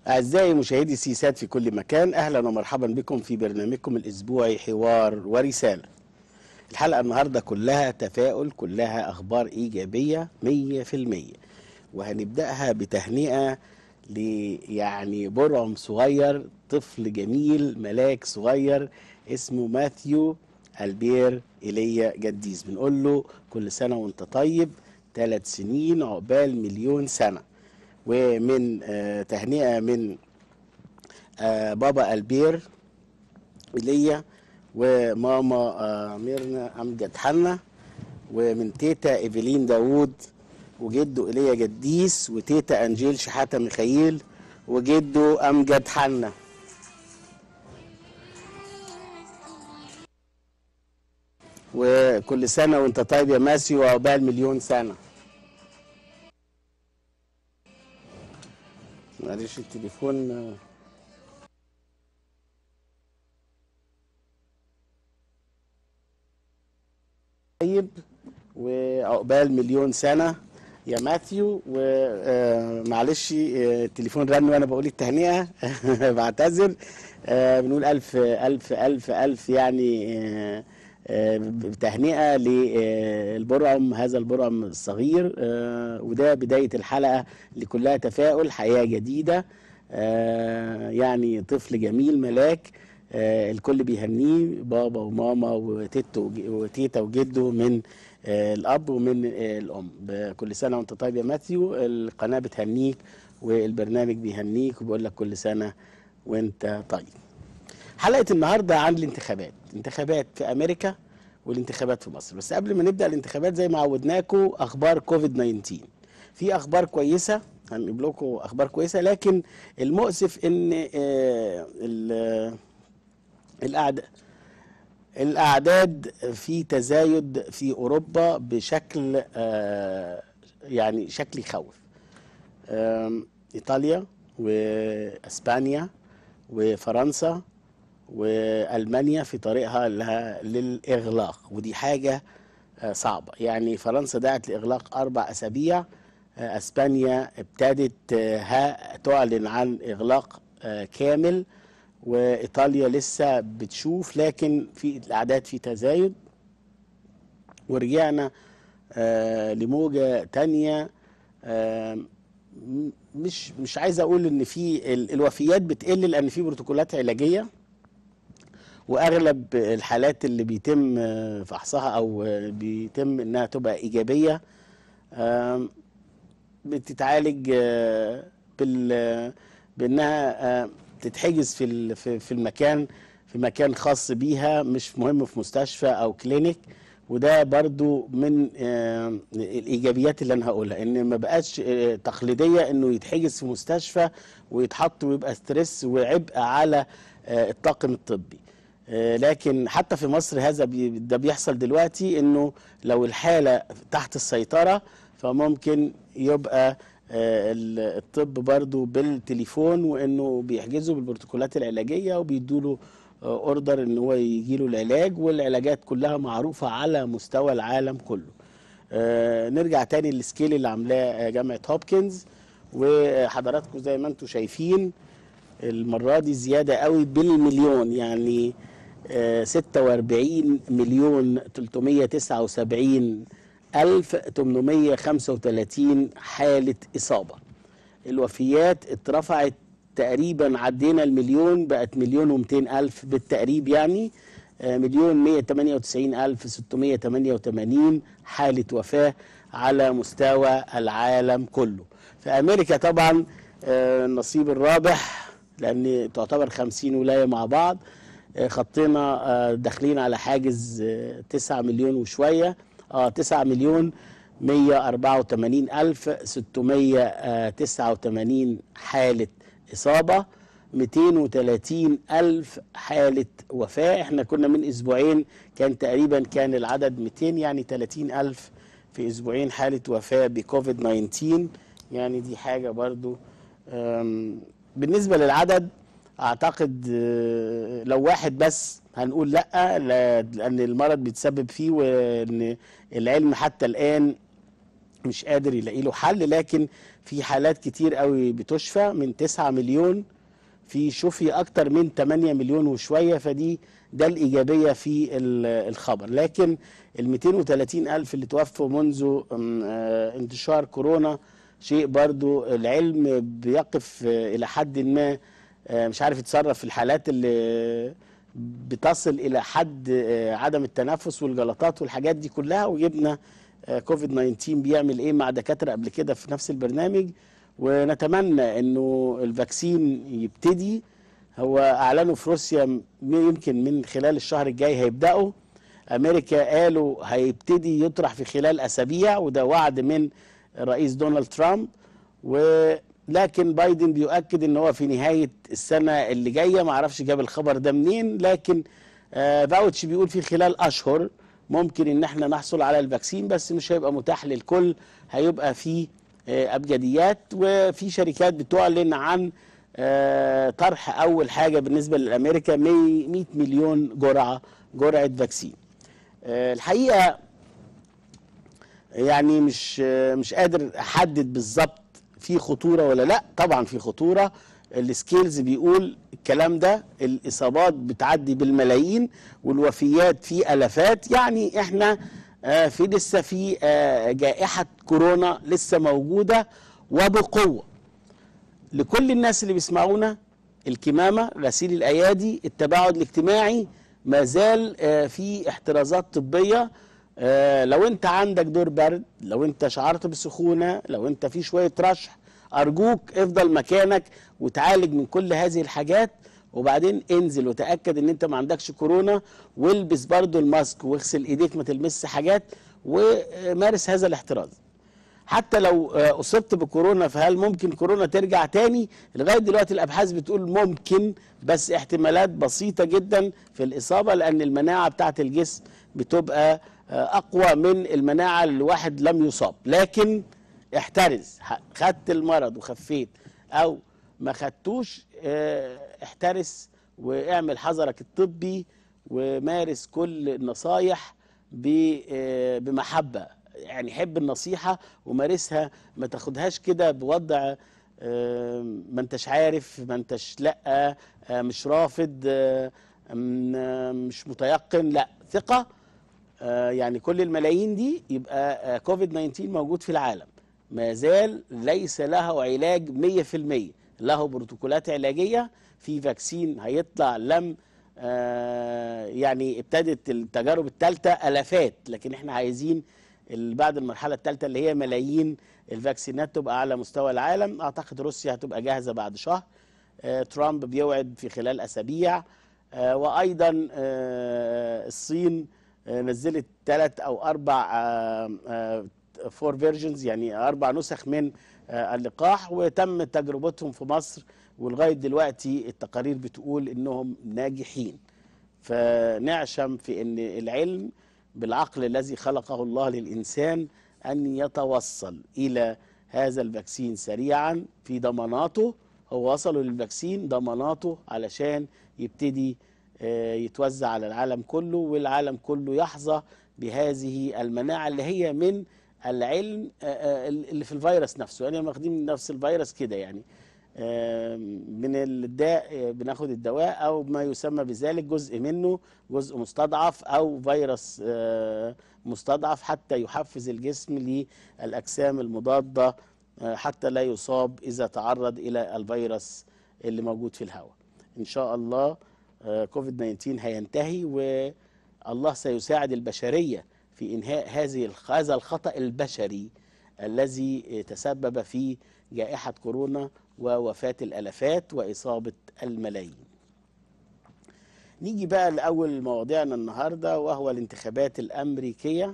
أعزائي مشاهدي سيسات في كل مكان أهلا ومرحبا بكم في برنامجكم الأسبوعي حوار ورسالة الحلقة النهاردة كلها تفاؤل كلها أخبار إيجابية مية في المية وهنبدأها بتهنئة ل يعني برعم صغير طفل جميل ملاك صغير اسمه ماثيو البير ايليا جديس بنقول له كل سنة وانت طيب ثلاث سنين عقبال مليون سنة ومن آه تهنئة من آه بابا البير ايليا وماما آه ميرنا امجد حنا ومن تيتا ايفلين داوود وجده ايليا جديس وتيتا انجيل شحاته ميخائيل وجده امجد حنا وكل سنه وانت طيب يا ماسي وعقبال مليون سنه معلش التليفون آه. طيب وعقبال مليون سنة يا ماثيو ومعلش التليفون رن وانا بقول التهنئة بعتذر آه، بنقول ألف ألف ألف ألف يعني آه، آه، تهنئة للبرعم هذا البرعم الصغير آه، وده بداية الحلقة اللي كلها تفاؤل حياة جديدة آه، يعني طفل جميل ملاك آه، الكل بيهنيه بابا وماما وتيتو وج- وتيتا وجده من آه، الاب ومن آه، الام كل سنه وانت طيب يا ماثيو القناه بتهنيك والبرنامج بيهنيك وبيقول لك كل سنه وانت طيب حلقه النهارده عن الانتخابات الانتخابات في امريكا والانتخابات في مصر بس قبل ما نبدا الانتخابات زي ما عودناكم اخبار كوفيد 19 في اخبار كويسه هنجيب لكم اخبار كويسه لكن المؤسف ان آه، ال- الأعداد الأعداد في تزايد في أوروبا بشكل آه، يعني شكل يخوف آم، إيطاليا وأسبانيا وفرنسا وألمانيا في طريقها لها للإغلاق ودي حاجة آه، صعبة يعني فرنسا دعت لإغلاق أربع أسابيع آه، أسبانيا ابتدت آه، ها تعلن عن إغلاق آه، كامل وإيطاليا لسه بتشوف لكن في الأعداد في تزايد ورجعنا آه، لموجة تانية آه، م- مش مش عايز اقول ان في ال- الوفيات بتقل لان في بروتوكولات علاجيه واغلب الحالات اللي بيتم آه، فحصها او آه، بيتم انها تبقى ايجابيه آم، بتتعالج آه، بال بانها آه، تتحجز في ال- في في المكان في مكان خاص بيها مش مهم في مستشفى او كلينيك وده برضو من آه، الايجابيات اللي انا هقولها ان ما بقاش آه، تقليديه انه يتحجز في مستشفى ويتحط ويبقى ستريس وعبء على آه، الطاقم الطبي آه، لكن حتى في مصر هذا بي ده بيحصل دلوقتي انه لو الحاله تحت السيطره فممكن يبقى آه، ال- الطب برضو بالتليفون وانه بيحجزوا بالبروتوكولات العلاجيه وبيدوا له اوردر ان هو يجي له العلاج والعلاجات كلها معروفه على مستوى العالم كله. آه، نرجع تاني للسكيل اللي عاملاه جامعه هوبكنز وحضراتكم زي ما انتم شايفين المرة دي زيادة قوي بالمليون يعني آه، 46 مليون 379 ألف 835 حالة إصابة الوفيات اترفعت تقريبا عدينا المليون بقت مليون ومئتين ألف بالتقريب يعني آه، مليون مية تمانية وتسعين ألف ستمية تمانية وتمانين حالة وفاة على مستوى العالم كله في أمريكا طبعا آه، النصيب الرابح لأن تعتبر خمسين ولاية مع بعض آه، خطينا آه، داخلين على حاجز آه، تسعة مليون وشوية اه تسعة مليون مية أربعة وتمانين ألف ستمية تسعة وتمانين حالة إصابة 230 ألف حالة وفاة احنا كنا من أسبوعين كان تقريبا كان العدد 200 يعني 30 ألف في أسبوعين حالة وفاة بكوفيد 19 يعني دي حاجة برضو أم، بالنسبة للعدد أعتقد آه، لو واحد بس هنقول لأ لا- لأن المرض بيتسبب فيه وأن العلم حتى الآن مش قادر يلاقي له حل لكن في حالات كتير قوي بتشفى من 9 مليون في شفي اكتر من 8 مليون وشويه فدي ده الايجابيه في ال- الخبر لكن ال 230 الف اللي توفوا منذ أم، آه، انتشار كورونا شيء برضو العلم بيقف آه، الى حد ما آه، مش عارف يتصرف في الحالات اللي بتصل الى حد آه، عدم التنفس والجلطات والحاجات دي كلها وجبنا آه، كوفيد 19 بيعمل ايه مع دكاتره قبل كده في نفس البرنامج ونتمنى انه الفاكسين يبتدي هو اعلنوا في روسيا م- يمكن من خلال الشهر الجاي هيبداوا امريكا قالوا هيبتدي يطرح في خلال اسابيع وده وعد من الرئيس دونالد ترامب ولكن بايدن بيؤكد ان هو في نهايه السنه اللي جايه ما اعرفش جاب الخبر ده منين لكن آه، فاوتش بيقول في خلال اشهر ممكن ان احنا نحصل على الفاكسين بس مش هيبقى متاح للكل هيبقى في آه، ابجديات وفي شركات بتعلن عن آه، طرح اول حاجه بالنسبه لامريكا 100 100 مليون جرعه جرعه فاكسين آه، الحقيقه يعني مش مش قادر احدد بالظبط في خطوره ولا لا طبعا في خطوره السكيلز بيقول الكلام ده الاصابات بتعدي بالملايين والوفيات في الافات يعني احنا آه، في لسه في آه، جائحه كورونا لسه موجوده وبقوه لكل الناس اللي بيسمعونا الكمامه غسيل الايادي التباعد الاجتماعي ما زال آه، في احترازات طبيه آه، لو انت عندك دور برد لو انت شعرت بسخونه لو انت في شويه رشح ارجوك افضل مكانك وتعالج من كل هذه الحاجات وبعدين انزل وتاكد ان انت ما عندكش كورونا والبس برضو الماسك واغسل ايديك ما تلمسش حاجات ومارس هذا الاحتراز حتى لو آه، اصبت بكورونا فهل ممكن كورونا ترجع تاني لغايه دلوقتي الابحاث بتقول ممكن بس احتمالات بسيطه جدا في الاصابه لان المناعه بتاعه الجسم بتبقى آه، اقوى من المناعه اللي الواحد لم يصاب لكن احترز ح- خدت المرض وخفيت او ما خدتوش آه، احترس واعمل حذرك الطبي ومارس كل النصايح ب- آه، بمحبه يعني حب النصيحه ومارسها ما تاخدهاش كده بوضع آه، ما انتش عارف ما انتش لا آه، مش رافض آه، م- آه، مش متيقن لا ثقه آه، يعني كل الملايين دي يبقى آه، كوفيد 19 موجود في العالم ما زال ليس له علاج 100% له بروتوكولات علاجية في فاكسين هيطلع لم آه، يعني ابتدت التجارب الثالثة ألافات لكن احنا عايزين ال- بعد المرحلة الثالثة اللي هي ملايين الفاكسينات تبقى على مستوى العالم أعتقد روسيا هتبقى جاهزة بعد شهر آه، ترامب بيوعد في خلال أسابيع آه، وأيضا آه، الصين آه، نزلت ثلاث أو أربع فور فيرجنز يعني أربع نسخ من آه، اللقاح وتم تجربتهم في مصر ولغاية دلوقتي التقارير بتقول إنهم ناجحين فنعشم في ان العلم بالعقل الذي خلقه الله للانسان ان يتوصل الى هذا الفاكسين سريعا في ضماناته هو وصلوا للفاكسين ضماناته علشان يبتدي آه، يتوزع على العالم كله والعالم كله يحظى بهذه المناعه اللي هي من العلم آه، آه، اللي في الفيروس نفسه يعني هم واخدين من نفس الفيروس كده يعني من الداء بناخد الدواء او ما يسمى بذلك جزء منه جزء مستضعف او فيروس آه، مستضعف حتى يحفز الجسم للاجسام المضاده آه، حتى لا يصاب اذا تعرض الى الفيروس اللي موجود في الهواء ان شاء الله آه، كوفيد 19 هينتهي والله سيساعد البشريه في انهاء هذه الخ- هذا الخطا البشري الذي تسبب في جائحه كورونا ووفاه الالافات واصابه الملايين. نيجي بقى لاول مواضيعنا النهارده وهو الانتخابات الامريكيه.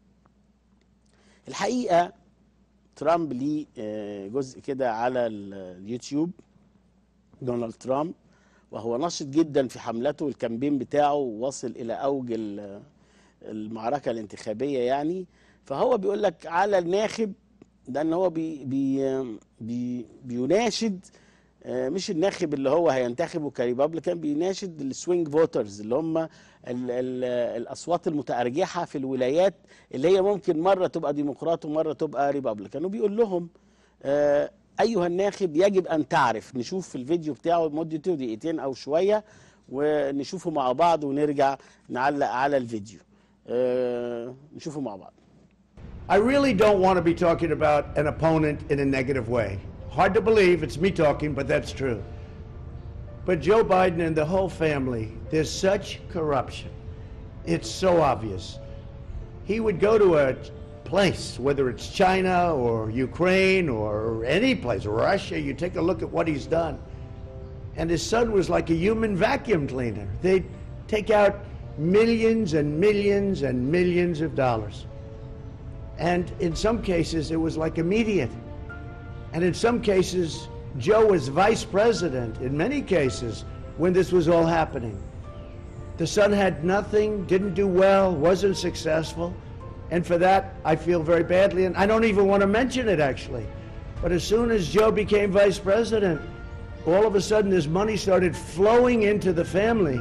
الحقيقه ترامب ليه آه، جزء كده على ال- اليوتيوب دونالد ترامب وهو نشط جدا في حملته والكامبين بتاعه وصل الى اوج ال- المعركه الانتخابيه يعني فهو بيقول لك على الناخب لان هو بي بي بي بيناشد آه، مش الناخب اللي هو هينتخبه كريبابليكان بيناشد السوينج فوترز اللي هم ال ال الاصوات المتارجحه في الولايات اللي هي ممكن مره تبقى ديمقراط ومره تبقى ريبابليكان وبيقول لهم آه، ايها الناخب يجب ان تعرف نشوف في الفيديو بتاعه مدته دقيقتين او شويه ونشوفه مع بعض ونرجع نعلق على الفيديو آه، نشوفه مع بعض I really don't want to be talking about an opponent in a negative way. Hard to believe it's me talking, but that's true. But Joe Biden and the whole family, there's such corruption. It's so obvious. He would go to a place, whether it's China or Ukraine or any place, Russia, you take a look at what he's done. And his son was like a human vacuum cleaner. They'd take out millions and millions and millions of dollars. And in some cases, it was like immediate. And in some cases, Joe was vice president in many cases when this was all happening. The son had nothing, didn't do well, wasn't successful. And for that, I feel very badly. And I don't even want to mention it, actually. But as soon as Joe became vice president, all of a sudden this money started flowing into the family.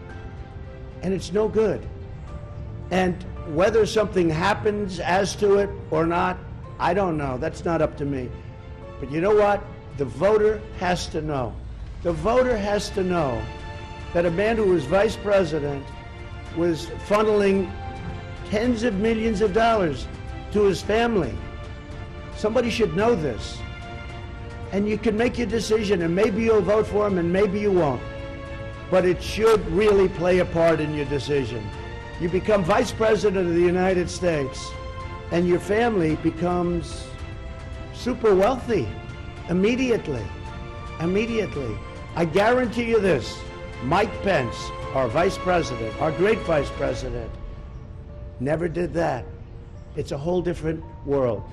And it's no good. And whether something happens as to it or not, I don't know. That's not up to me. But you know what? The voter has to know. The voter has to know that a man who was vice president was funneling tens of millions of dollars to his family. Somebody should know this. And you can make your decision, and maybe you'll vote for him, and maybe you won't. But it should really play a part in your decision. You become vice president of the United States, and your family becomes super wealthy immediately. Immediately. I guarantee you this Mike Pence, our vice president, our great vice president, never did that. It's a whole different world.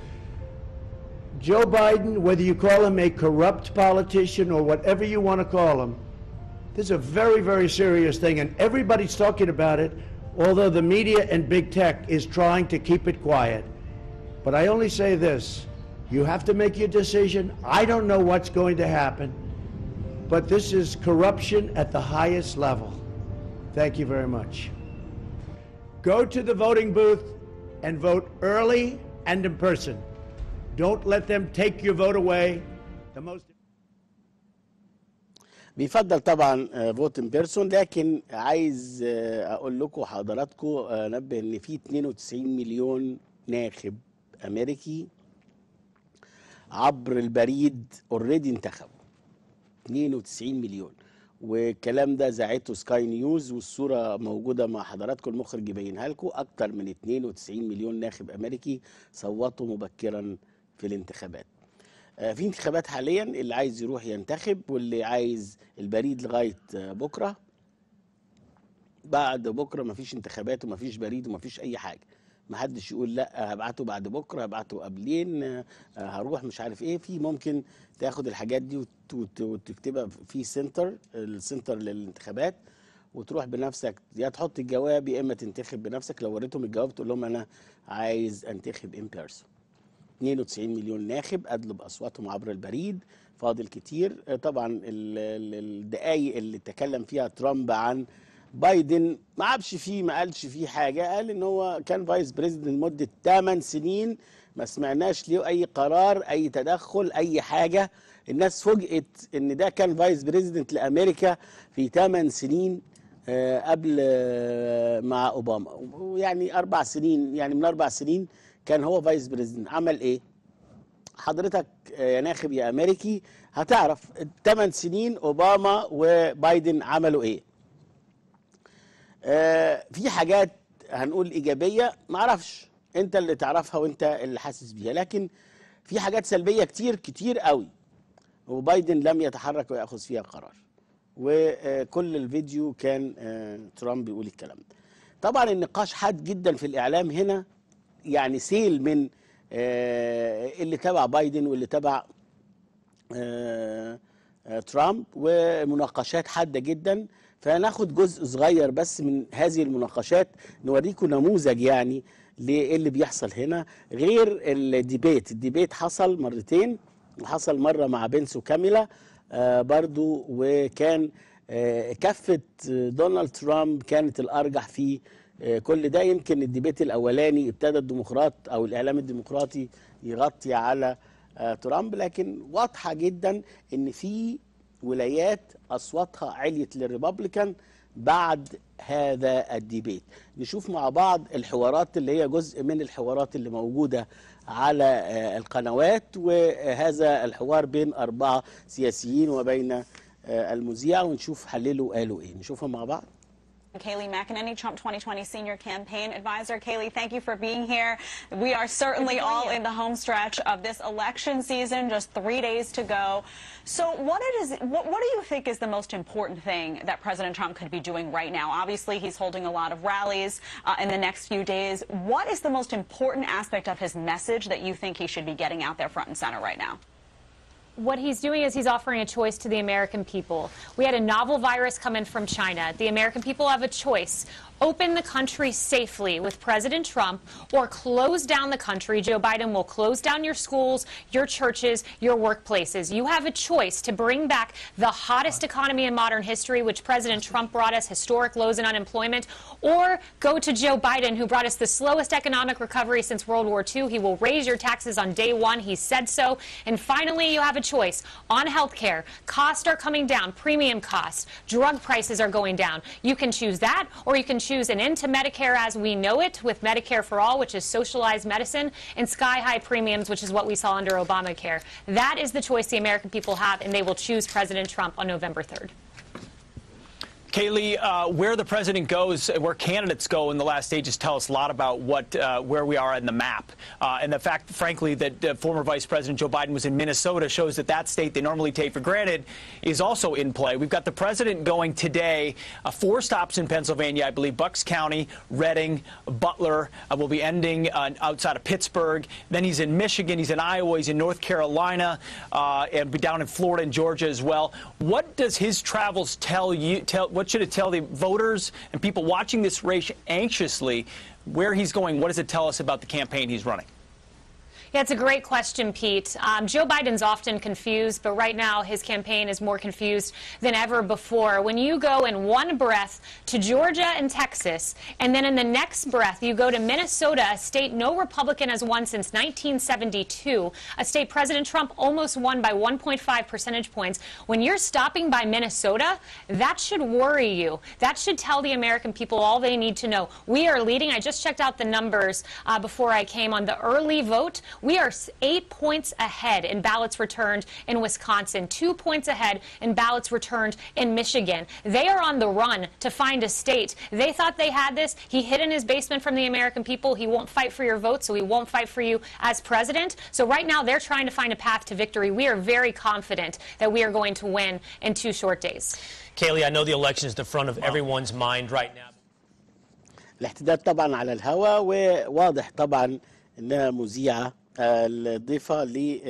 Joe Biden, whether you call him a corrupt politician or whatever you want to call him, this is a very, very serious thing, and everybody's talking about it, although the media and big tech is trying to keep it quiet. But I only say this you have to make your decision. I don't know what's going to happen, but this is corruption at the highest level. Thank you very much. Go to the voting booth and vote early and in person. Don't let them take your vote away. The most بيفضل طبعا فوت ان بيرسون لكن عايز آه، اقول لكم حضراتكم آه، انبه ان في 92 مليون ناخب امريكي عبر البريد اوريدي انتخبوا 92 مليون والكلام ده ذاعته سكاي نيوز والصوره موجوده مع حضراتكم المخرج يبينها لكم اكتر من 92 مليون ناخب امريكي صوتوا مبكرا في الانتخابات آه، في انتخابات حاليا اللي عايز يروح ينتخب واللي عايز البريد لغايه آه، بكره بعد بكره مفيش انتخابات ومفيش بريد ومفيش اي حاجه محدش يقول لا هبعته بعد بكره هبعته قبلين آه، هروح مش عارف ايه في ممكن تاخد الحاجات دي وت- وت- وتكتبها في سنتر السنتر للانتخابات وتروح بنفسك يا تحط الجواب يا اما تنتخب بنفسك لو وريتهم الجواب تقول لهم انا عايز انتخب ان بيرسون 92 مليون ناخب أدلوا بأصواتهم عبر البريد فاضل كتير آه، طبعا ال- ال- الدقايق اللي تكلم فيها ترامب عن بايدن ما عبش فيه ما قالش فيه حاجة قال ان هو كان فايس بريزيدنت لمدة 8 سنين ما سمعناش ليه اي قرار اي تدخل اي حاجة الناس فوجئت ان ده كان فايس بريزيدنت لامريكا في 8 سنين آه، قبل آه، مع اوباما ويعني اربع سنين يعني من اربع سنين كان هو فايس بريزيدنت عمل ايه حضرتك آه، يا ناخب يا امريكي هتعرف الثمان سنين اوباما وبايدن عملوا ايه آه، في حاجات هنقول ايجابيه ما اعرفش انت اللي تعرفها وانت اللي حاسس بيها لكن في حاجات سلبيه كتير كتير قوي وبايدن لم يتحرك وياخذ فيها قرار وكل الفيديو كان آه، ترامب بيقول الكلام ده طبعا النقاش حاد جدا في الاعلام هنا يعني سيل من آه، اللي تبع بايدن واللي تبع آه، آه، ترامب ومناقشات حاده جدا فناخد جزء صغير بس من هذه المناقشات نوريكم نموذج يعني لإيه اللي بيحصل هنا غير الديبيت الديبيت حصل مرتين وحصل مره مع بنس وكاميلا آه، برضو وكان آه، كفة دونالد ترامب كانت الأرجح في آه، كل ده يمكن الديبيت الأولاني ابتدى الديمقراط أو الإعلام الديمقراطي يغطي على آه، ترامب لكن واضحة جدا إن في ولايات أصواتها عليت للريبابليكان بعد هذا الديبيت نشوف مع بعض الحوارات اللي هي جزء من الحوارات اللي موجودة على آه، القنوات وهذا الحوار بين أربعة سياسيين وبين آه، المذيع ونشوف حللوا قالوا ايه نشوفهم مع بعض Kaylee McEnany, Trump 2020 Senior Campaign Advisor. Kaylee, thank you for being here. We are certainly all in the home stretch of this election season, just three days to go. So, what, it is, what, what do you think is the most important thing that President Trump could be doing right now? Obviously, he's holding a lot of rallies uh, in the next few days. What is the most important aspect of his message that you think he should be getting out there front and center right now? What he's doing is he's offering a choice to the American people. We had a novel virus come in from China. The American people have a choice. Open the country safely with President Trump or close down the country. Joe Biden will close down your schools, your churches, your workplaces. You have a choice to bring back the hottest economy in modern history, which President Trump brought us historic lows in unemployment, or go to Joe Biden, who brought us the slowest economic recovery since World War II. He will raise your taxes on day one. He said so. And finally, you have a choice on health care. Costs are coming down, premium costs, drug prices are going down. You can choose that, or you can choose an end to Medicare as we know it with Medicare for All, which is socialized medicine, and sky high premiums, which is what we saw under Obamacare. That is the choice the American people have, and they will choose President Trump on November 3rd. Kaylee, uh, where the president goes, where candidates go in the last stages, tell us a lot about what uh, where we are in the map. Uh, and the fact, frankly, that uh, former Vice President Joe Biden was in Minnesota shows that that state they normally take for granted is also in play. We've got the president going today, uh, four stops in Pennsylvania, I believe, Bucks County, Reading, Butler. Uh, will be ending uh, outside of Pittsburgh. Then he's in Michigan, he's in Iowa, he's in North Carolina, uh, and be down in Florida and Georgia as well. What does his travels tell you? Tell what should it tell the voters and people watching this race anxiously where he's going? What does it tell us about the campaign he's running? Yeah, it's a great question, Pete. Um, Joe Biden's often confused, but right now his campaign is more confused than ever before. When you go in one breath to Georgia and Texas, and then in the next breath you go to Minnesota, a state no Republican has won since 1972, a state President Trump almost won by 1.5 percentage points. When you're stopping by Minnesota, that should worry you. That should tell the American people all they need to know. We are leading. I just checked out the numbers uh, before I came on the early vote. We are s- eight points ahead in ballots returned in Wisconsin, two points ahead in ballots returned in Michigan. They are on the run to find a state. They thought they had this. He hid in his basement from the American people. He won't fight for your vote, so he won't fight for you as president. So right now they're trying to find a path to victory. We are very confident that we are going to win in two short days. Kaylee, I know the election is the front of everyone's mind right now. الاحتداد طبعا على الهواء وواضح طبعا انها مذيعه آه، الضيفه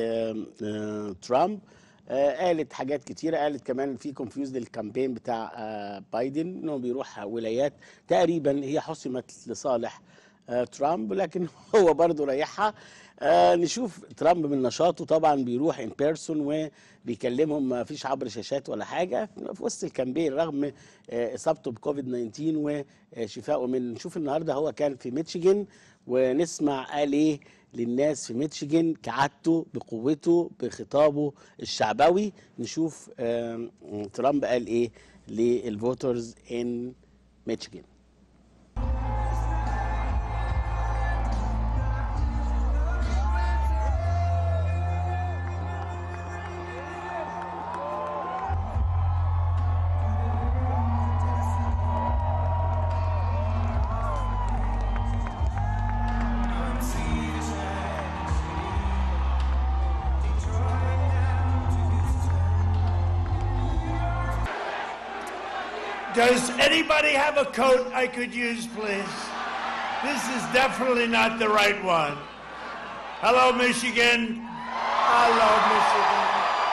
لترامب قالت حاجات كتيرة قالت كمان في كونفيوز الكامبين بتاع آه، بايدن انه بيروح ولايات تقريبا هي حسمت لصالح آه، ترامب لكن هو برضه رايحها آه، نشوف ترامب من نشاطه طبعا بيروح ان بيرسون وبيكلمهم ما فيش عبر شاشات ولا حاجه في وسط الكامبين رغم آه، اصابته بكوفيد 19 وشفائه من نشوف النهارده هو كان في ميتشيجن ونسمع قال ايه للناس في ميتشيجن كعادته بقوته بخطابه الشعبوي نشوف آم، ترامب قال ايه للفوترز ان ميتشيجن Does anybody have a coat I could use, please? This is definitely not the right one. Hello, Michigan. Hello, Michigan.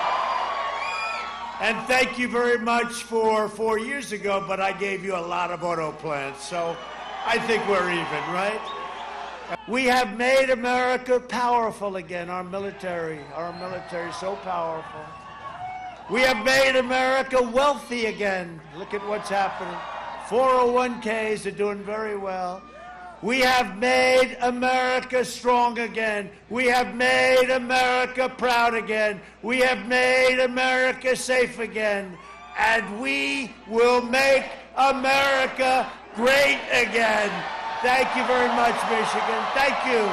And thank you very much for four years ago, but I gave you a lot of auto plants, so I think we're even, right? We have made America powerful again, our military. Our military is so powerful. We have made America wealthy again. Look at what's happening. 401ks are doing very well. We have made America strong again. We have made America proud again. We have made America safe again. And we will make America great again. Thank you very much, Michigan. Thank you.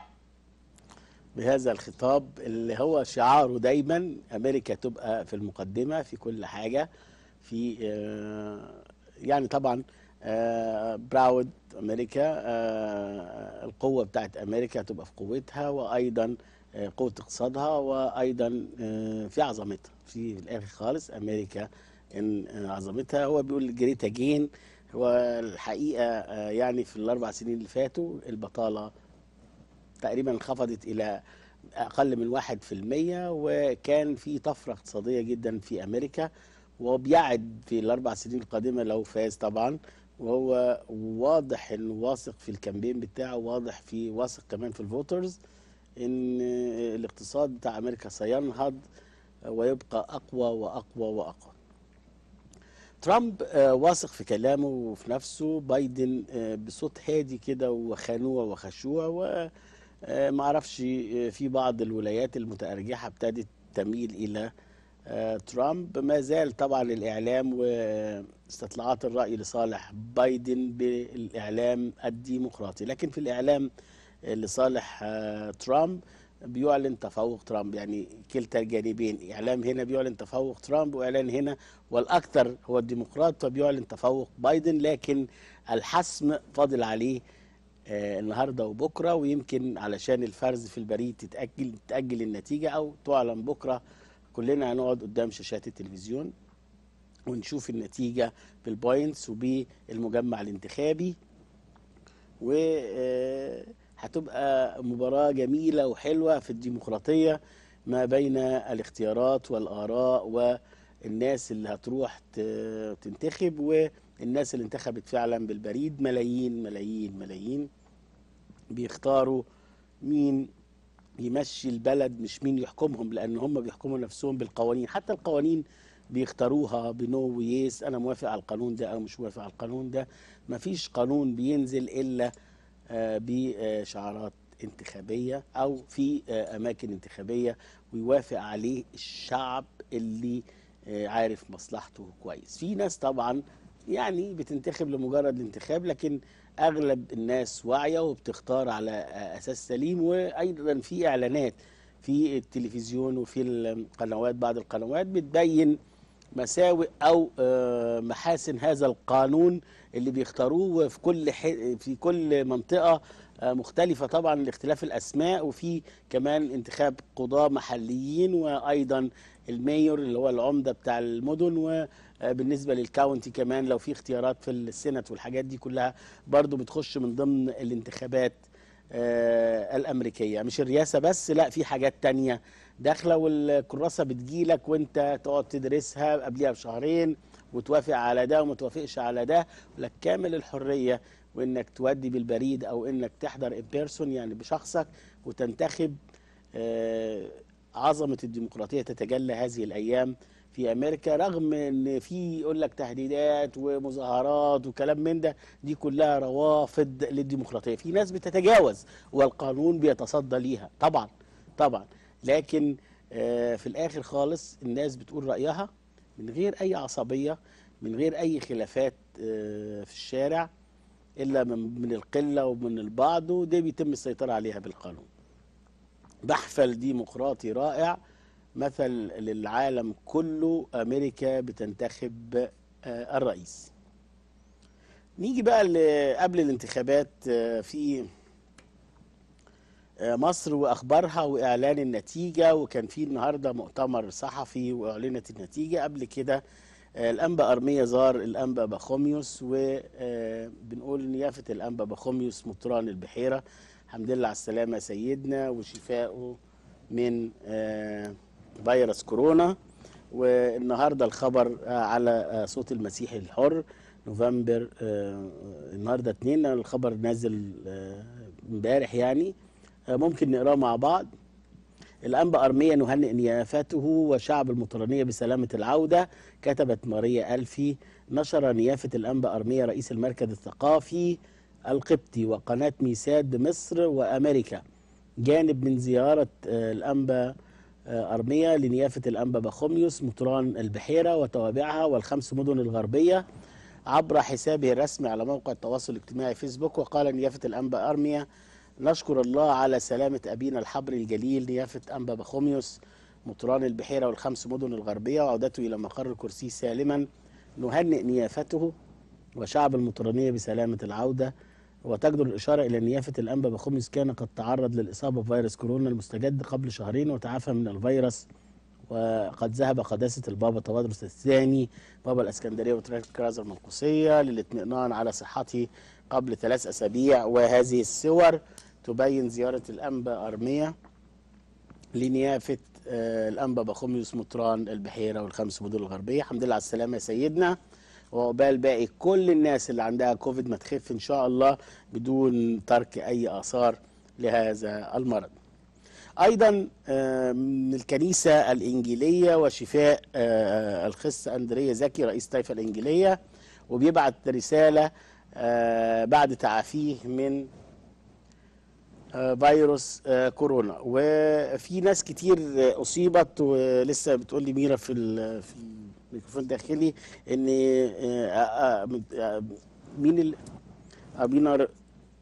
بهذا الخطاب اللي هو شعاره دايما امريكا تبقى في المقدمه في كل حاجه في آه، يعني طبعا براود امريكا آه، القوه بتاعت امريكا تبقى في قوتها وايضا آه، قوه اقتصادها وايضا آه، في عظمتها في الاخر خالص امريكا ان آه، عظمتها هو بيقول جريت اجين هو الحقيقه آه، يعني في الاربع سنين اللي فاتوا البطاله تقريبا انخفضت الى اقل من واحد في المية وكان في طفرة اقتصادية جدا في امريكا وبيعد في الاربع سنين القادمة لو فاز طبعا وهو واضح انه واثق في الكامبين بتاعه واضح في واثق كمان في الفوترز ان الاقتصاد بتاع امريكا سينهض ويبقى اقوى واقوى واقوى ترامب آه، واثق في كلامه وفي نفسه بايدن آه، بصوت هادي كده وخنوع وخشوع وما اعرفش آه، في بعض الولايات المتأرجحة ابتدت تميل الى آه، ترامب ما زال طبعا الاعلام واستطلاعات الرأي لصالح بايدن بالاعلام الديمقراطي لكن في الاعلام لصالح آه، ترامب بيعلن تفوق ترامب يعني كلتا الجانبين اعلام هنا بيعلن تفوق ترامب واعلان هنا والاكثر هو الديمقراط فبيعلن تفوق بايدن لكن الحسم فاضل عليه آه، النهارده وبكره ويمكن علشان الفرز في البريد تتاجل تاجل النتيجه او تعلن بكره كلنا هنقعد قدام شاشات التلفزيون ونشوف النتيجه بالبوينتس وبالمجمع الانتخابي وهتبقى مباراة جميلة وحلوة في الديمقراطية ما بين الاختيارات والآراء والناس اللي هتروح ت- تنتخب والناس اللي انتخبت فعلا بالبريد ملايين ملايين ملايين بيختاروا مين يمشي البلد مش مين يحكمهم لان هم بيحكموا نفسهم بالقوانين حتى القوانين بيختاروها بنو ويس انا موافق على القانون ده او مش موافق على القانون ده مفيش قانون بينزل الا آه، بشعارات انتخابيه او في آه، اماكن انتخابيه ويوافق عليه الشعب اللي آه، عارف مصلحته كويس في ناس طبعا يعني بتنتخب لمجرد الانتخاب لكن اغلب الناس واعيه وبتختار على آه، اساس سليم وايضا في اعلانات في التلفزيون وفي القنوات بعض القنوات بتبين مساوئ او آه، محاسن هذا القانون اللي بيختاروه في كل ح... في كل منطقه آه، مختلفه طبعا لاختلاف الاسماء وفي كمان انتخاب قضاه محليين وايضا الميور اللي هو العمده بتاع المدن وبالنسبه للكاونتي كمان لو في اختيارات في السنت والحاجات دي كلها برضو بتخش من ضمن الانتخابات آه، الامريكيه مش الرئاسه بس لا في حاجات تانية داخله والكراسه بتجيلك وانت تقعد تدرسها قبلها بشهرين وتوافق على ده وما توافقش على ده لك كامل الحريه وانك تودي بالبريد او انك تحضر ان بيرسون يعني بشخصك وتنتخب آه، عظمه الديمقراطيه تتجلى هذه الايام في امريكا رغم ان في يقول لك تهديدات ومظاهرات وكلام من ده دي كلها روافض للديمقراطيه في ناس بتتجاوز والقانون بيتصدى ليها طبعا طبعا لكن آه، في الاخر خالص الناس بتقول رايها من غير اي عصبيه من غير اي خلافات آه، في الشارع الا من من القله ومن البعض وده بيتم السيطره عليها بالقانون محفل ديمقراطي رائع مثل للعالم كله امريكا بتنتخب آه، الرئيس نيجي بقى ل- قبل الانتخابات آه، في آه، مصر واخبارها واعلان النتيجه وكان في النهارده مؤتمر صحفي واعلنت النتيجه قبل كده آه، الانبا ارميه زار الانبا بخوميوس وبنقول نيافه الانبا بخوميوس مطران البحيره الحمد لله على السلامه يا سيدنا وشفائه من آه، فيروس كورونا والنهارده الخبر آه، على آه، صوت المسيح الحر نوفمبر آه، النهارده اتنين الخبر نازل آه، امبارح يعني آه، ممكن نقراه مع بعض الأنبا أرمية نهنئ نيافته وشعب المطرانية بسلامة العودة كتبت ماريا ألفي نشر نيافة الأنبا أرمية رئيس المركز الثقافي القبطي وقناة ميساد بمصر وأمريكا جانب من زيارة آه، الأنبا آه، أرمية لنيافة الأنبا بخوميوس مطران البحيرة وتوابعها والخمس مدن الغربية عبر حسابه الرسمي على موقع التواصل الاجتماعي فيسبوك وقال نيافة الأنبا أرمية نشكر الله على سلامة أبينا الحبر الجليل نيافة أنبا بخوميوس مطران البحيرة والخمس مدن الغربية وعودته إلى مقر الكرسي سالما نهنئ نيافته وشعب المطرانية بسلامة العودة وتجدر الإشارة إلى نيافة الأنبا بخوميوس كان قد تعرض للإصابة بفيروس كورونا المستجد قبل شهرين وتعافى من الفيروس وقد ذهب قداسة البابا تودرس الثاني بابا الإسكندرية وتركة كرازة المنقوسية للاطمئنان على صحته قبل ثلاث أسابيع وهذه الصور تبين زيارة الأنبا أرمية لنيافة آه، الأنبا بخوميوس مطران البحيرة والخمس مدن الغربية الحمد لله على السلامة يا سيدنا وعقبال باقي كل الناس اللي عندها كوفيد ما تخف إن شاء الله بدون ترك أي آثار لهذا المرض ايضا آه، من الكنيسه الانجيليه وشفاء آه، الخس اندريا زكي رئيس الطائفه الانجيليه وبيبعت رساله آه، بعد تعافيه من آه، فيروس آه، كورونا وفي ناس كتير آه، اصيبت ولسه بتقول لي ميرا في ال- في الميكروفون الداخلي ان آه، آه، آه، مين ال- ابينا ر-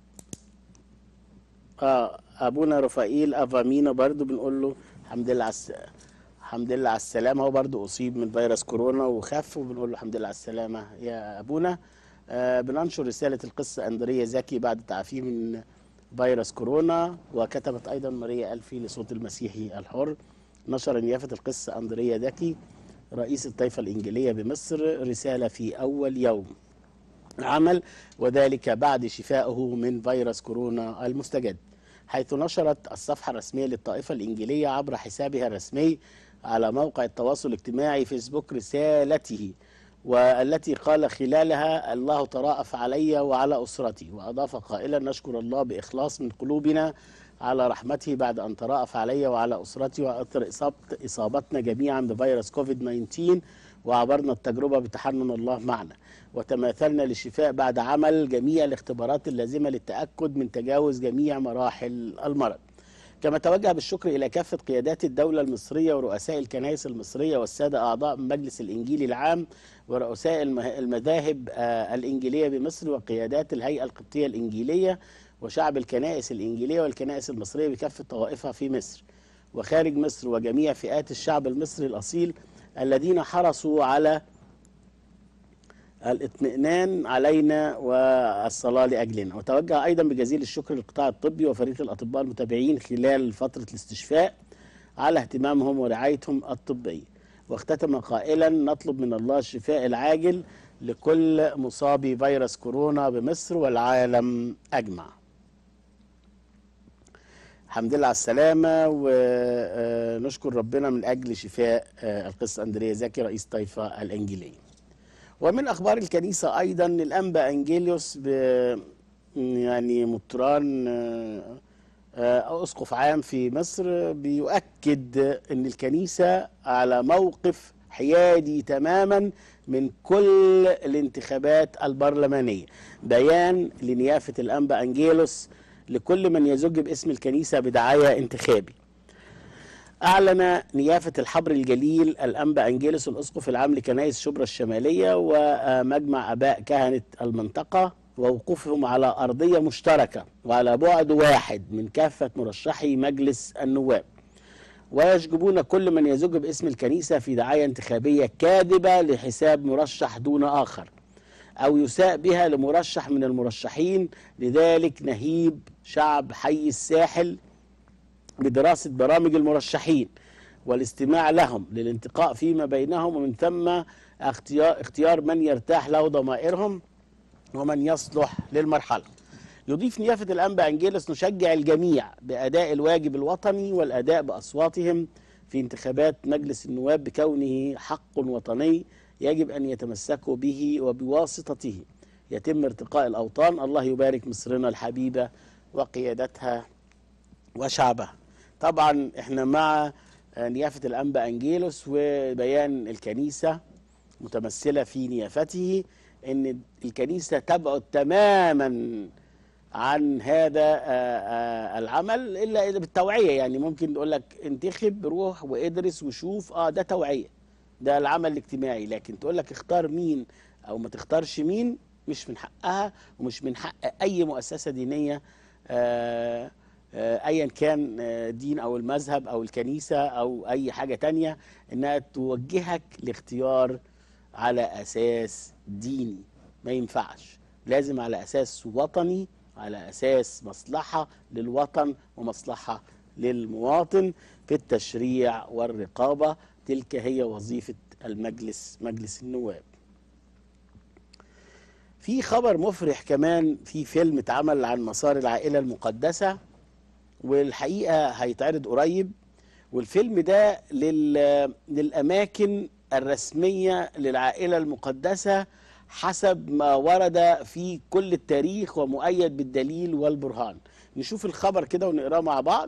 اه ابونا رفائيل افامينا برضو بنقول له الحمد لله على الس... الحمد لله على السلامه هو برضو اصيب من فيروس كورونا وخف وبنقول له الحمد لله على السلامه يا ابونا آه بننشر رساله القصه اندريا زكي بعد تعافيه من فيروس كورونا وكتبت ايضا ماريا الفي لصوت المسيحي الحر نشر نيافه القصه اندريا زكي رئيس الطائفه الانجيليه بمصر رساله في اول يوم عمل وذلك بعد شفائه من فيروس كورونا المستجد حيث نشرت الصفحة الرسمية للطائفة الإنجيلية عبر حسابها الرسمي على موقع التواصل الاجتماعي فيسبوك رسالته والتي قال خلالها الله تراءف علي وعلى أسرتي وأضاف قائلا نشكر الله بإخلاص من قلوبنا على رحمته بعد أن تراءف علي وعلى أسرتي وأثر إصابت إصابتنا جميعا بفيروس كوفيد 19 وعبرنا التجربة بتحنن الله معنا وتماثلنا للشفاء بعد عمل جميع الاختبارات اللازمة للتأكد من تجاوز جميع مراحل المرض كما توجه بالشكر إلى كافة قيادات الدولة المصرية ورؤساء الكنائس المصرية والسادة أعضاء مجلس الإنجيلي العام ورؤساء المه- المذاهب آه، الإنجيلية بمصر وقيادات الهيئة القبطية الإنجيلية وشعب الكنائس الإنجيلية والكنائس المصرية بكافة طوائفها في مصر وخارج مصر وجميع فئات الشعب المصري الأصيل الذين حرصوا على الاطمئنان علينا والصلاة لأجلنا وتوجه أيضا بجزيل الشكر للقطاع الطبي وفريق الأطباء المتابعين خلال فترة الاستشفاء على اهتمامهم ورعايتهم الطبية واختتم قائلا نطلب من الله الشفاء العاجل لكل مصابي فيروس كورونا بمصر والعالم أجمع الحمد لله على السلامة ونشكر ربنا من أجل شفاء آه، القس أندريا زكي رئيس طائفة الإنجيلية ومن اخبار الكنيسه ايضا الانبا انجيليوس ب يعني مطران آه، آه، او اسقف عام في مصر بيؤكد ان الكنيسه على موقف حيادي تماما من كل الانتخابات البرلمانيه بيان لنيافه الانبا انجيلوس لكل من يزج باسم الكنيسه بدعايه انتخابي أعلن نيافة الحبر الجليل الأنبا أنجيلوس الأسقف العام لكنائس شبرا الشمالية ومجمع أباء كهنة المنطقة ووقوفهم على أرضية مشتركة وعلى بعد واحد من كافة مرشحي مجلس النواب ويشجبون كل من يزج باسم الكنيسة في دعاية انتخابية كاذبة لحساب مرشح دون آخر أو يساء بها لمرشح من المرشحين لذلك نهيب شعب حي الساحل بدراسة برامج المرشحين والاستماع لهم للانتقاء فيما بينهم ومن ثم اختيار, اختيار من يرتاح له ضمائرهم ومن يصلح للمرحلة يضيف نيافة الأنبا أنجيلس نشجع الجميع بأداء الواجب الوطني والأداء بأصواتهم في انتخابات مجلس النواب بكونه حق وطني يجب أن يتمسكوا به وبواسطته يتم ارتقاء الأوطان الله يبارك مصرنا الحبيبة وقيادتها وشعبها طبعا احنا مع آه، نيافة الأنبا أنجيلوس وبيان الكنيسة متمثلة في نيافته ان الكنيسة تبعد تماما عن هذا آه، آه، العمل الا إذا بالتوعيه يعني ممكن تقول لك انتخب روح وادرس وشوف اه ده توعيه ده العمل الاجتماعي لكن تقول لك اختار مين او ما تختارش مين مش من حقها ومش من حق اي مؤسسه دينيه آه، آه، ايا كان آه، دين او المذهب او الكنيسه او اي حاجه تانية انها توجهك لاختيار على اساس ديني ما ينفعش لازم على اساس وطني على اساس مصلحه للوطن ومصلحه للمواطن في التشريع والرقابه تلك هي وظيفه المجلس مجلس النواب في خبر مفرح كمان في فيلم اتعمل عن مسار العائله المقدسه والحقيقه هيتعرض قريب والفيلم ده لل... للاماكن الرسميه للعائله المقدسه حسب ما ورد في كل التاريخ ومؤيد بالدليل والبرهان نشوف الخبر كده ونقراه مع بعض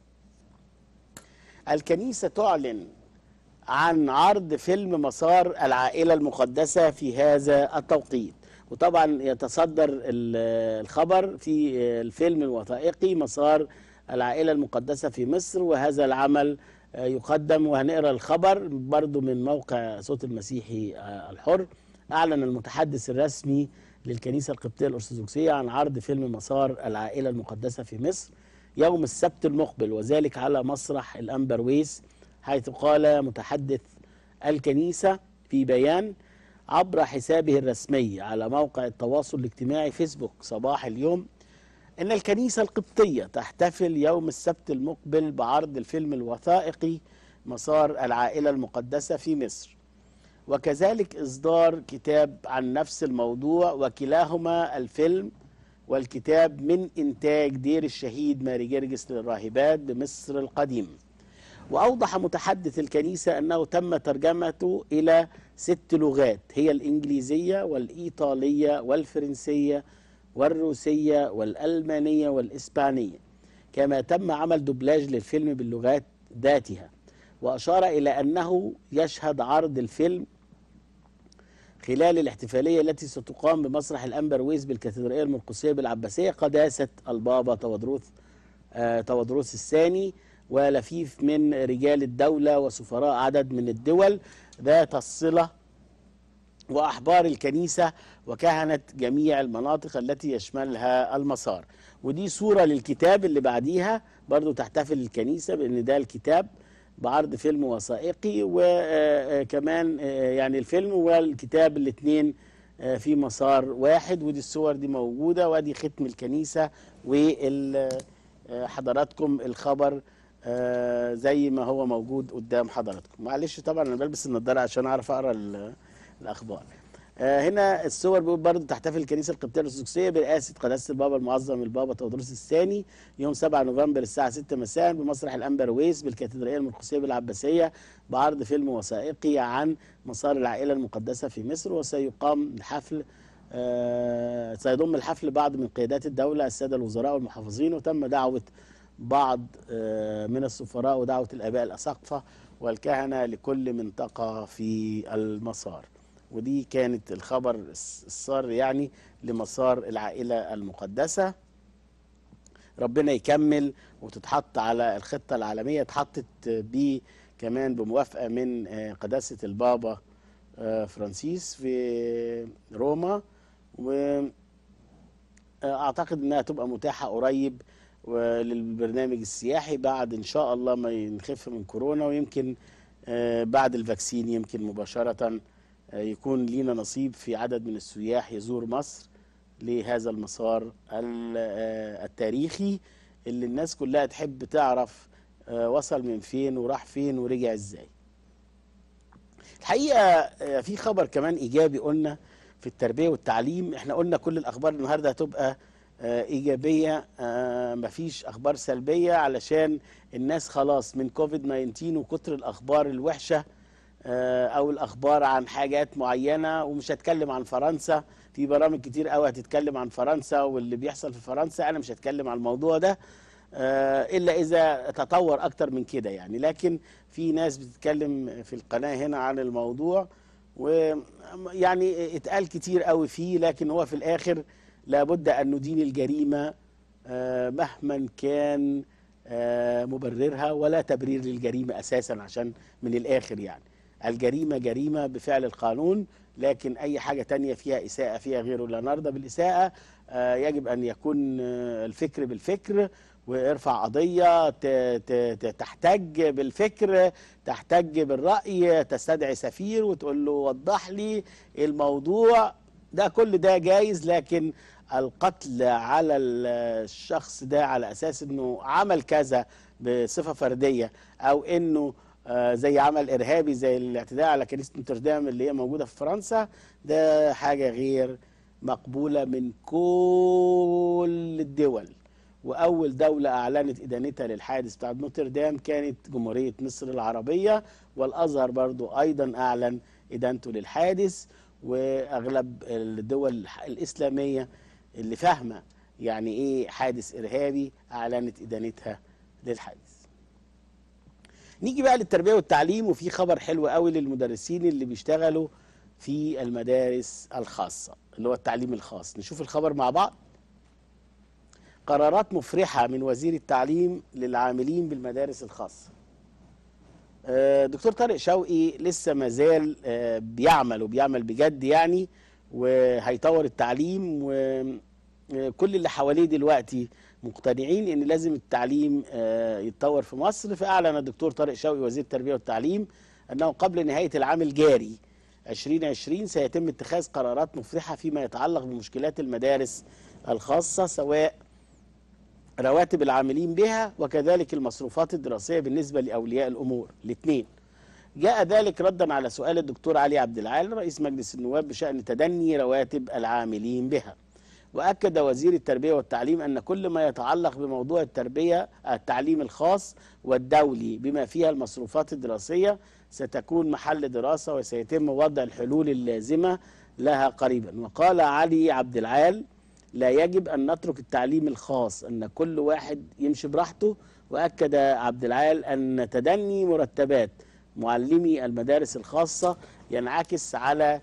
الكنيسه تعلن عن عرض فيلم مسار العائله المقدسه في هذا التوقيت وطبعا يتصدر ال- الخبر في الفيلم الوثائقي مسار العائله المقدسه في مصر وهذا العمل آه، يقدم وهنقرا الخبر برضو من موقع صوت المسيحي آه، الحر اعلن المتحدث الرسمي للكنيسه القبطيه الارثوذكسيه عن عرض فيلم مسار العائله المقدسه في مصر يوم السبت المقبل وذلك على مسرح الامبرويس حيث قال متحدث الكنيسه في بيان عبر حسابه الرسمي على موقع التواصل الاجتماعي فيسبوك صباح اليوم ان الكنيسه القبطيه تحتفل يوم السبت المقبل بعرض الفيلم الوثائقي مسار العائله المقدسه في مصر وكذلك اصدار كتاب عن نفس الموضوع وكلاهما الفيلم والكتاب من انتاج دير الشهيد ماري جرجس للراهبات بمصر القديم واوضح متحدث الكنيسه انه تم ترجمته الى ست لغات هي الانجليزيه والايطاليه والفرنسيه والروسيه والالمانيه والاسبانيه كما تم عمل دوبلاج للفيلم باللغات ذاتها واشار الى انه يشهد عرض الفيلم خلال الاحتفاليه التي ستقام بمسرح الامبرويز بالكاتدرائيه المرقسيه بالعباسيه قداسه البابا تودروث آه، تودروس الثاني ولفيف من رجال الدولة وسفراء عدد من الدول ذات الصلة وأحبار الكنيسة وكهنة جميع المناطق التي يشملها المسار ودي صورة للكتاب اللي بعديها برضو تحتفل الكنيسة بأن ده الكتاب بعرض فيلم وثائقي وكمان يعني الفيلم والكتاب الاثنين آه، في مسار واحد ودي الصور دي موجودة وادي ختم الكنيسة وحضراتكم الخبر آه، زي ما هو موجود قدام حضراتكم معلش طبعا انا بلبس النضاره عشان اعرف اقرا ال- الاخبار آه، هنا الصور بيقول برضه تحتفل الكنيسه القبطيه الارثوذكسيه برئاسه قداسه البابا المعظم البابا تودروس الثاني يوم 7 نوفمبر الساعه 6 مساء بمسرح الامبرويس بالكاتدرائيه المرقسيه بالعباسيه بعرض فيلم وثائقي عن مسار العائله المقدسه في مصر وسيقام الحفل آه، سيضم الحفل بعض من قيادات الدوله الساده الوزراء والمحافظين وتم دعوه بعض آه، من السفراء ودعوه الاباء الاساقفه والكهنه لكل منطقه في المسار ودي كانت الخبر الس- السار يعني لمسار العائله المقدسه ربنا يكمل وتتحط على الخطه العالميه اتحطت بيه كمان بموافقه من آه، قداسه البابا آه، فرانسيس في روما واعتقد انها تبقى متاحه قريب للبرنامج السياحي بعد ان شاء الله ما نخف من كورونا ويمكن آه، بعد الفاكسين يمكن مباشره آه، يكون لينا نصيب في عدد من السياح يزور مصر لهذا المسار ال- آه، التاريخي اللي الناس كلها تحب تعرف آه، وصل من فين وراح فين ورجع ازاي الحقيقه آه، في خبر كمان ايجابي قلنا في التربيه والتعليم احنا قلنا كل الاخبار النهارده هتبقى آه، ايجابيه آه، مفيش اخبار سلبيه علشان الناس خلاص من كوفيد 19 وكتر الاخبار الوحشه آه، او الاخبار عن حاجات معينه ومش هتكلم عن فرنسا في برامج كتير قوي هتتكلم عن فرنسا واللي بيحصل في فرنسا انا مش هتكلم عن الموضوع ده آه، الا اذا تطور اكتر من كده يعني لكن في ناس بتتكلم في القناه هنا عن الموضوع ويعني اتقال كتير قوي فيه لكن هو في الاخر لابد ان ندين الجريمه آه، مهما كان آه، مبررها ولا تبرير للجريمه اساسا عشان من الاخر يعني الجريمه جريمه بفعل القانون لكن اي حاجه تانية فيها اساءه فيها غيره لا نرضى بالاساءه آه، يجب ان يكون آه، الفكر بالفكر وارفع قضيه ت- ت- ت- تحتج بالفكر تحتج بالراي تستدعي سفير وتقول له وضح لي الموضوع ده كل ده جايز لكن القتل على الشخص ده على اساس انه عمل كذا بصفه فرديه او انه آه، زي عمل ارهابي زي الاعتداء على كنيسه نوتردام اللي هي موجوده في فرنسا ده حاجه غير مقبوله من كل الدول واول دوله اعلنت ادانتها للحادث بتاع نوتردام كانت جمهوريه مصر العربيه والازهر برضو ايضا اعلن ادانته للحادث واغلب الدول الاسلاميه اللي فاهمه يعني ايه حادث ارهابي اعلنت ادانتها للحادث نيجي بقى للتربيه والتعليم وفي خبر حلو قوي للمدرسين اللي بيشتغلوا في المدارس الخاصه اللي هو التعليم الخاص نشوف الخبر مع بعض قرارات مفرحه من وزير التعليم للعاملين بالمدارس الخاصه آه، دكتور طارق شوقي لسه ما زال آه، بيعمل وبيعمل بجد يعني وهيطور التعليم وكل اللي حواليه دلوقتي مقتنعين ان لازم التعليم آه، يتطور في مصر فاعلن الدكتور طارق شوقي وزير التربيه والتعليم انه قبل نهايه العام الجاري 2020 سيتم اتخاذ قرارات مفرحه فيما يتعلق بمشكلات المدارس الخاصه سواء رواتب العاملين بها وكذلك المصروفات الدراسية بالنسبة لأولياء الأمور الاثنين جاء ذلك ردا على سؤال الدكتور علي عبد العال رئيس مجلس النواب بشأن تدني رواتب العاملين بها وأكد وزير التربية والتعليم أن كل ما يتعلق بموضوع التربية التعليم الخاص والدولي بما فيها المصروفات الدراسية ستكون محل دراسة وسيتم وضع الحلول اللازمة لها قريبا وقال علي عبد العال لا يجب أن نترك التعليم الخاص أن كل واحد يمشي براحته وأكد عبد العال أن تدني مرتبات معلمي المدارس الخاصة ينعكس على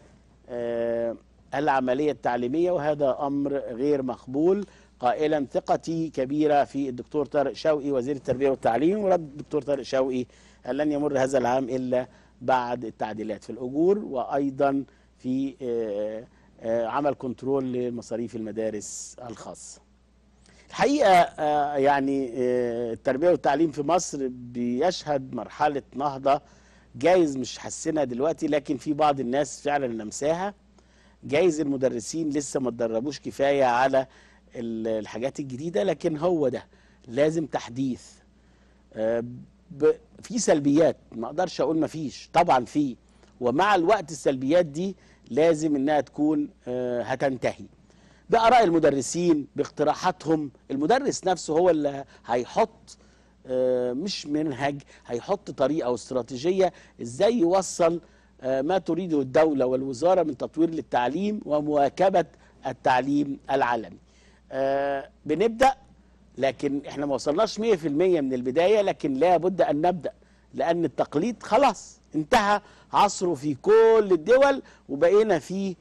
آه، العملية التعليمية وهذا أمر غير مقبول قائلا ثقتي كبيرة في الدكتور طارق شوقي وزير التربية والتعليم ورد الدكتور طارق شوقي أن لن يمر هذا العام إلا بعد التعديلات في الأجور وأيضا في آه، آه، عمل كنترول لمصاريف المدارس الخاصة الحقيقة آه، يعني آه، التربية والتعليم في مصر بيشهد مرحلة نهضة جايز مش حسنا دلوقتي لكن في بعض الناس فعلا لمساها جايز المدرسين لسه ما اتدربوش كفاية على ال- الحاجات الجديدة لكن هو ده لازم تحديث آه، ب- في سلبيات ما اقدرش اقول ما فيش طبعا في ومع الوقت السلبيات دي لازم انها تكون آه، هتنتهي بآراء المدرسين باقتراحاتهم المدرس نفسه هو اللي هيحط آه، مش منهج هيحط طريقة واستراتيجية ازاي يوصل آه، ما تريده الدولة والوزارة من تطوير للتعليم ومواكبة التعليم العالمي آه، بنبدأ لكن احنا ما وصلناش 100% من البداية لكن لا بد أن نبدأ لأن التقليد خلاص انتهى عصره في كل الدول وبقينا في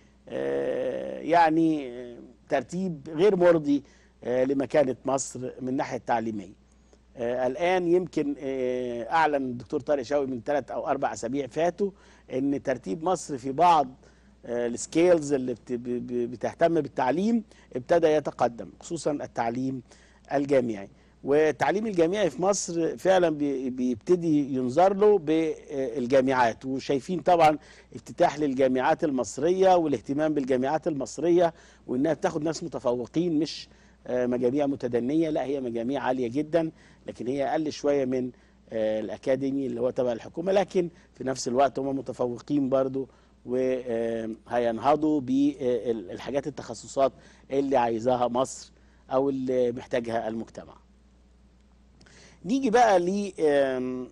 آه، يعني آه، ترتيب غير مرضي آه، لمكانة مصر من الناحية التعليمية آه، الآن يمكن آه، أعلن الدكتور طارق شوقي من ثلاث أو أربع أسابيع فاتوا أن ترتيب مصر في بعض آه، السكيلز اللي بت- ب- ب- بتهتم بالتعليم ابتدى يتقدم خصوصا التعليم الجامعي والتعليم الجامعي في مصر فعلا بي- بيبتدي ينظر له بالجامعات وشايفين طبعا افتتاح للجامعات المصرية والاهتمام بالجامعات المصرية وانها بتاخد ناس متفوقين مش آه، مجاميع متدنية لا هي مجاميع عالية جدا لكن هي اقل شوية من آه، الاكاديمي اللي هو تبع الحكومة لكن في نفس الوقت هم متفوقين برضو وهينهضوا بالحاجات التخصصات اللي عايزاها مصر او اللي محتاجها المجتمع نيجي بقى ل آم،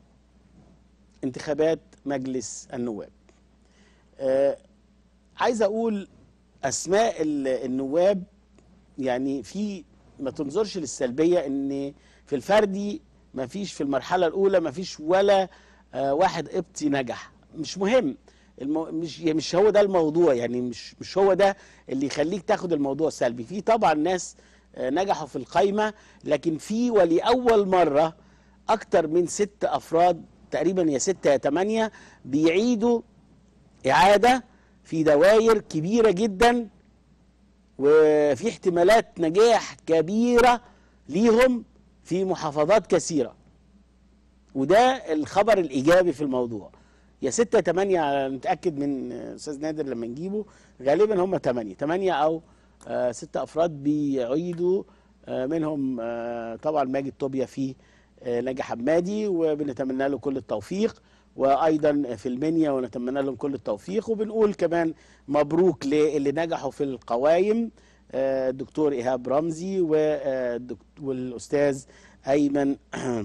انتخابات مجلس النواب آه، عايز اقول اسماء ال- النواب يعني في ما تنظرش للسلبيه ان في الفردي ما فيش في المرحله الاولى ما فيش ولا آه، واحد قبطي نجح مش مهم المو... مش يعني مش هو ده الموضوع يعني مش مش هو ده اللي يخليك تاخد الموضوع سلبي في طبعا ناس آه، نجحوا في القايمه لكن في ولاول مره اكتر من ست افراد تقريبا يا ستة يا تمانية بيعيدوا اعاده في دوائر كبيره جدا وفي احتمالات نجاح كبيره ليهم في محافظات كثيره وده الخبر الايجابي في الموضوع يا ستة تمانية على- نتأكد من أستاذ نادر لما نجيبه غالبا هم تمانية تمانية أو آه ستة أفراد بيعيدوا آه منهم آه طبعا ماجد طوبيا في آه ناجي حمادي وبنتمنى له كل التوفيق وأيضا في المنيا ونتمنى لهم كل التوفيق وبنقول كمان مبروك للي نجحوا في القوايم آه، الدكتور إيهاب رمزي والدكت- والأستاذ أيمن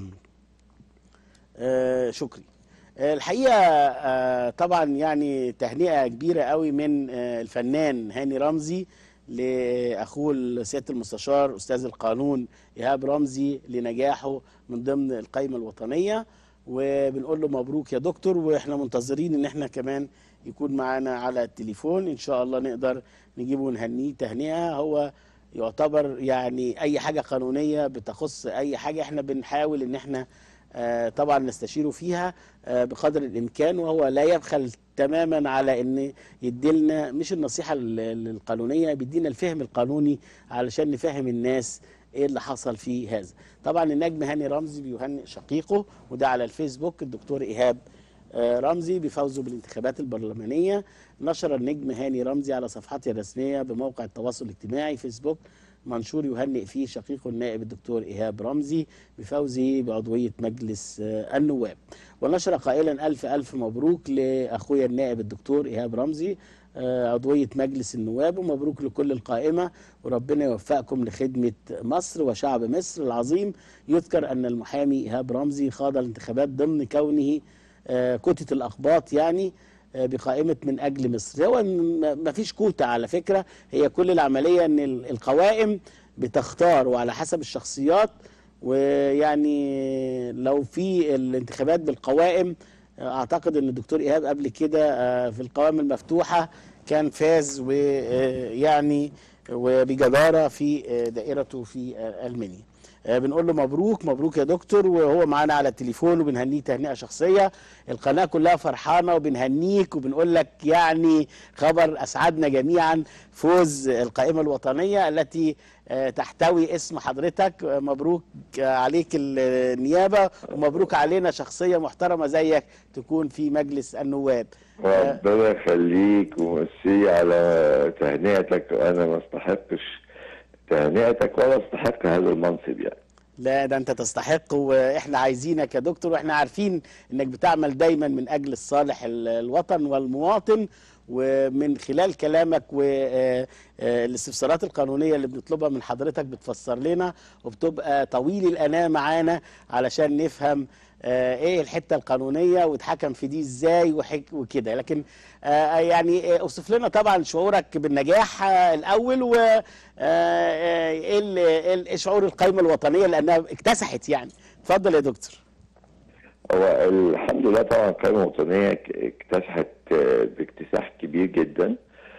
آه، شكري آه، الحقيقه آه، طبعا يعني تهنئه كبيره قوي من آه، الفنان هاني رمزي لاخوه سياده المستشار استاذ القانون ايهاب رمزي لنجاحه من ضمن القائمه الوطنيه وبنقول له مبروك يا دكتور واحنا منتظرين ان احنا كمان يكون معانا على التليفون ان شاء الله نقدر نجيبه ونهنيه تهنئه هو يعتبر يعني اي حاجه قانونيه بتخص اي حاجه احنا بنحاول ان احنا آه، طبعا نستشيره فيها آه، بقدر الامكان وهو لا يبخل تماما على ان يديلنا مش النصيحه ال- القانونيه بيدينا الفهم القانوني علشان نفهم الناس ايه اللي حصل في هذا طبعا النجم هاني رمزي بيهنئ شقيقه وده على الفيسبوك الدكتور ايهاب آه، رمزي بفوزه بالانتخابات البرلمانيه نشر النجم هاني رمزي على صفحته الرسميه بموقع التواصل الاجتماعي فيسبوك منشور يهنئ فيه شقيقه النائب الدكتور إيهاب رمزي بفوزه بعضوية مجلس آه، النواب ونشر قائلا ألف ألف مبروك لأخويا النائب الدكتور إيهاب رمزي آه، عضوية مجلس النواب ومبروك لكل القائمة وربنا يوفقكم لخدمة مصر وشعب مصر العظيم يذكر أن المحامي إيهاب رمزي خاض الانتخابات ضمن كونه آه، كتة الأقباط يعني آه، بقائمة من أجل مصر هو م- ما فيش كوتة على فكرة هي كل العملية أن ال- القوائم بتختار وعلى حسب الشخصيات ويعني لو في الانتخابات بالقوائم آه، أعتقد أن الدكتور إيهاب قبل كده آه، في القوائم المفتوحة كان فاز ويعني وبجدارة في آه، دائرته في آه، المنيا آه، بنقول له مبروك مبروك يا دكتور وهو معانا على التليفون وبنهنيه تهنئه شخصيه القناه كلها فرحانه وبنهنيك وبنقول لك يعني خبر اسعدنا جميعا فوز القائمه الوطنيه التي آه، تحتوي اسم حضرتك آه، مبروك آه، عليك النيابه ومبروك علينا شخصيه محترمه زيك تكون في مجلس النواب آه، ربنا يخليك ومسي على تهنئتك وانا ما استحقش تهنئتك ولا استحق هذا المنصب يعني لا ده انت تستحق واحنا عايزينك يا دكتور واحنا عارفين انك بتعمل دايما من اجل الصالح ال- الوطن والمواطن ومن خلال كلامك والاستفسارات القانونيه اللي بنطلبها من حضرتك بتفسر لنا وبتبقى طويل الاناه معانا علشان نفهم آه، ايه الحته القانونيه واتحكم في دي ازاي وحك- وكده لكن آه، يعني آه، اوصف لنا طبعا شعورك بالنجاح آه، الاول و آه، آه، ايه ال- إيه ال- إيه شعور القائمه الوطنيه لانها اكتسحت يعني اتفضل يا دكتور هو الحمد لله طبعا القائمة الوطنية ك- اكتسحت آه، باكتساح كبير جدا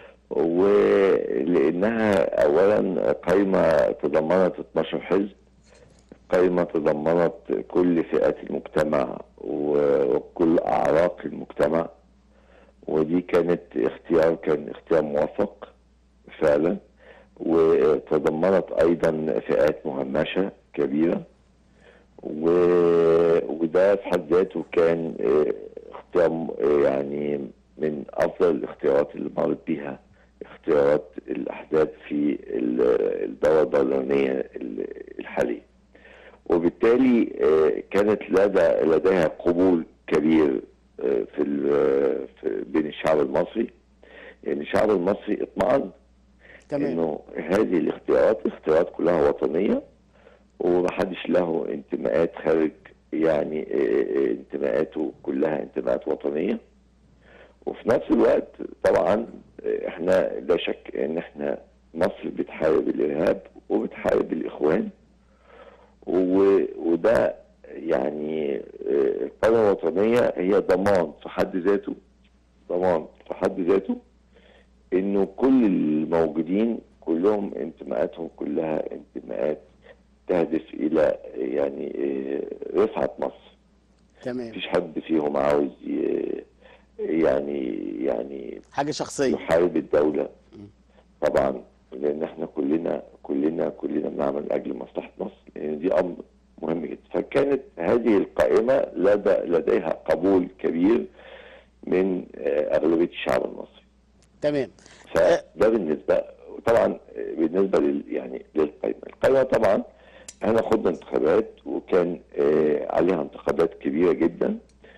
ولأنها أولا قائمة تضمنت 12 حزب قائمة تضمنت كل فئات المجتمع و- وكل أعراق المجتمع ودي كانت اختيار كان اختيار موفق فعلا وتضمنت أيضا فئات مهمشة كبيرة و... وده في حد ذاته كان آه، اختيار م- آه، يعني من افضل الاختيارات اللي مرت بيها اختيارات الاحزاب في ال- الدوره البرلمانيه ال- الحاليه وبالتالي آه، كانت لدى لديها قبول كبير آه، في, ال- في بين الشعب المصري يعني الشعب المصري اطمأن تمام انه هذه الاختيارات اختيارات كلها وطنيه ومحدش له انتماءات خارج يعني اه، اه، انتماءاته كلها انتماءات وطنيه وفي نفس الوقت طبعا اه، احنا لا شك ان احنا مصر بتحارب الارهاب وبتحارب الاخوان و- وده يعني آه، القومية الوطنية هي ضمان في حد ذاته ضمان في حد ذاته انه كل الموجودين كلهم انتماءاتهم كلها انتماءات تهدف الى يعني آه، رفعة مصر تمام مفيش حد فيهم عاوز ي- يعني يعني حاجه شخصيه يحارب الدولة طبعا لان احنا كلنا كلنا كلنا بنعمل لاجل مصلحة مصر لان دي امر مهم جدا فكانت هذه القائمة لدى لديها قبول كبير من آه، اغلبية الشعب المصري تمام فده بالنسبه طبعا بالنسبه لل يعني للقائمه، القائمه طبعا احنا خدنا انتخابات وكان آه، عليها انتخابات كبيره جدا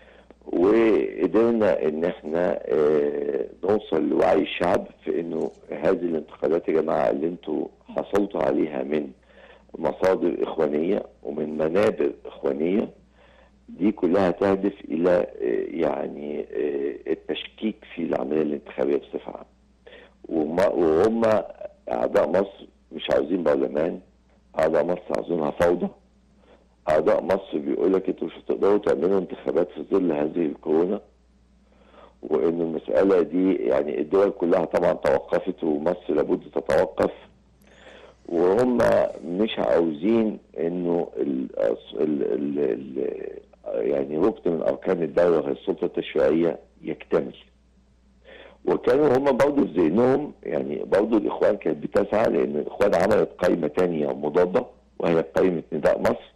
وقدرنا ان احنا آه، نوصل لوعي الشعب في انه هذه الانتخابات يا جماعه اللي انتوا حصلتوا عليها من مصادر اخوانيه ومن منابر اخوانيه دي كلها تهدف الى آه، يعني آه، التشكيك في العمليه الانتخابيه بصفه عامه. وما- وهم اعداء مصر مش عاوزين برلمان اعداء مصر عاوزينها فوضى اعداء مصر بيقول لك انتوا مش هتقدروا تعملوا انتخابات في ظل هذه الكورونا وان المساله دي يعني الدول كلها طبعا توقفت ومصر لابد تتوقف وهم مش عاوزين انه ال ال ال ال يعني ركن من اركان الدوله وهي السلطه التشريعيه يكتمل وكانوا هم برضه في ذهنهم يعني برضه الاخوان كانت بتسعى لان الاخوان عملت قائمه تانية مضاده وهي قائمه نداء مصر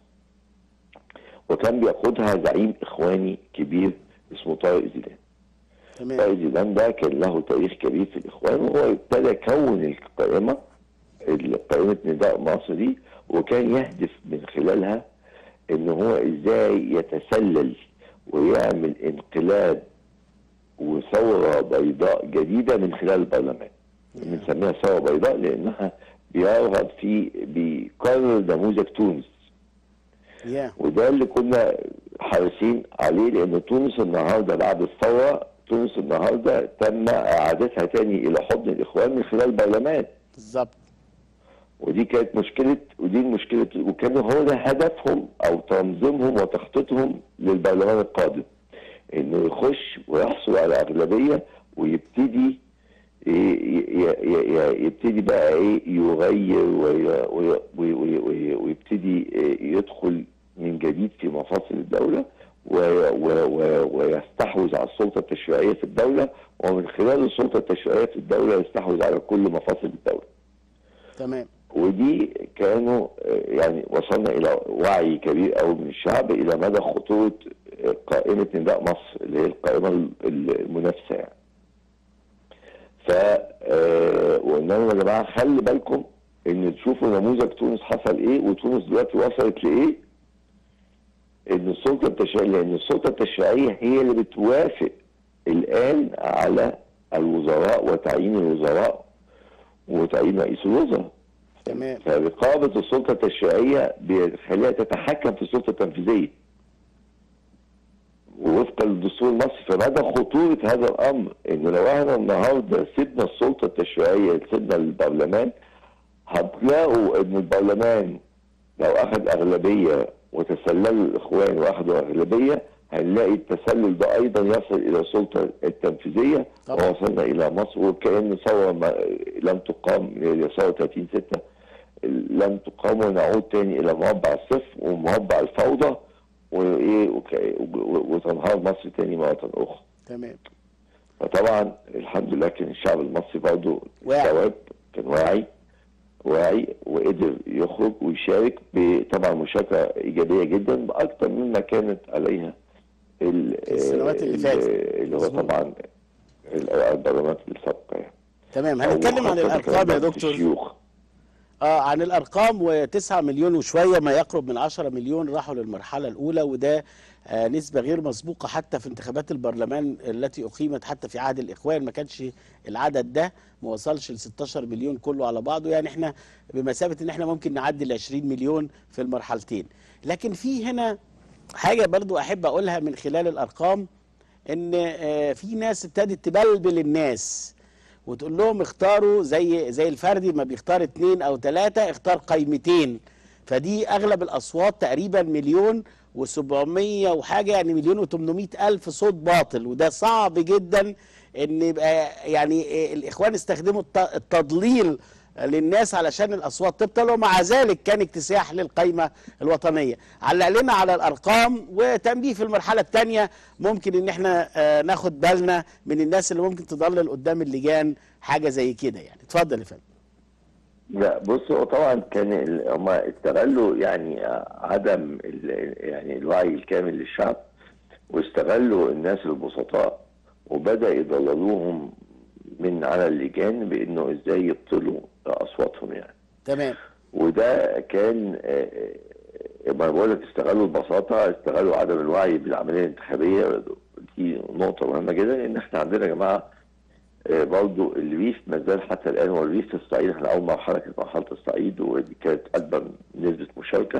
وكان بيقودها زعيم اخواني كبير اسمه طارق زيدان تمام طارق زيدان ده كان له تاريخ كبير في الاخوان وهو ابتدى يكون القائمه قائمه نداء مصر دي وكان يهدف من خلالها ان هو ازاي يتسلل ويعمل انقلاب وثوره بيضاء جديده من خلال البرلمان بنسميها ثوره بيضاء لانها بيرغب في بيكرر نموذج تونس يا وده اللي كنا حريصين عليه لان تونس النهارده بعد الثوره تونس النهارده تم اعادتها تاني الى حضن الاخوان من خلال البرلمان بالظبط ودي كانت مشكله ودي المشكله وكان هو ده هدفهم او تنظيمهم وتخطيطهم للبرلمان القادم انه يخش ويحصل على اغلبيه ويبتدي ي- ي- ي- ي- يبتدي بقى ايه يغير وي- وي- وي- وي- وي- ويبتدي إيه يدخل من جديد في مفاصل الدوله وي- وي- وي- ويستحوذ على السلطه التشريعيه في الدوله ومن خلال السلطه التشريعيه في الدوله يستحوذ على كل مفاصل الدوله. تمام ودي كانوا آه، يعني وصلنا الى وعي كبير قوي من الشعب الى مدى خطوره آه، قائمه نداء مصر اللي هي القائمه ال- ال- المنافسه يعني. ف آه، وقلنا لهم يا جماعه خلي بالكم ان تشوفوا نموذج تونس حصل ايه وتونس دلوقتي وصلت لايه ان السلطه التشريعيه لان السلطه التشريعيه هي اللي بتوافق الان على الوزراء وتعيين الوزراء وتعيين رئيس الوزراء تمام فرقابة السلطة التشريعية بيخليها تتحكم في السلطة التنفيذية ووفقا للدستور المصري فمدى خطورة هذا الأمر إنه لو احنا النهاردة سيبنا السلطة التشريعية سيبنا البرلمان هتلاقوا إن البرلمان لو أخذ أغلبية وتسللوا الإخوان وأخذوا أغلبية هنلاقي التسلل ده أيضا يصل إلى السلطة التنفيذية طبعا. ووصلنا إلى مصر وكأن ثورة ما- لم تقام هي ثورة 30 6 لم تقام ونعود تاني الى مربع الصفر ومربع الفوضى وايه وك- و- وتنهار مصر تاني مره اخرى تمام فطبعا الحمد لله كان الشعب المصري برضه واعي. استوعب كان واعي واعي وقدر يخرج ويشارك بطبعا مشاركه ايجابيه جدا باكثر مما كانت عليها ال- السنوات اللي ال- فاتت. اللي هو مظبوط. طبعا ال- البرلمانات السابقه يعني تمام أو هنتكلم عن خاصة الارقام يا كمان دكتور الشيوخ اه عن الارقام و9 مليون وشويه ما يقرب من 10 مليون راحوا للمرحله الاولى وده آه نسبه غير مسبوقه حتى في انتخابات البرلمان التي اقيمت حتى في عهد الاخوان ما كانش العدد ده ما وصلش ل 16 مليون كله على بعضه يعني احنا بمثابه ان احنا ممكن نعدي ال 20 مليون في المرحلتين لكن في هنا حاجه برضو احب اقولها من خلال الارقام ان آه، في ناس ابتدت تبلبل الناس وتقول لهم اختاروا زي زي الفردي ما بيختار اتنين او ثلاثه اختار قايمتين فدي اغلب الاصوات تقريبا مليون و700 وحاجه يعني مليون و800 الف صوت باطل وده صعب جدا ان يبقى يعني الاخوان استخدموا الت- التضليل للناس علشان الاصوات تبطل ومع ذلك كان اكتساح للقائمه الوطنيه علق لنا على الارقام وتنبيه في المرحله الثانيه ممكن ان احنا آه، ناخد بالنا من الناس اللي ممكن تضلل قدام اللجان حاجه زي كده يعني اتفضل يا فندم لا بص هو طبعا كان ال- هم استغلوا يعني عدم ال- يعني الوعي الكامل للشعب واستغلوا الناس البسطاء وبدأ يضللوهم من على اللجان بانه ازاي يبطلوا اصواتهم يعني تمام وده كان آه، آه، ما بقول لك استغلوا البساطه استغلوا عدم الوعي بالعمليه الانتخابيه دي نقطه مهمه جدا لان احنا عندنا يا جماعه آه، برضو الريف ما زال حتى الان هو الريف في الصعيد احنا اول مرحله كانت مرحله الصعيد ودي كانت اكبر نسبه مشاركه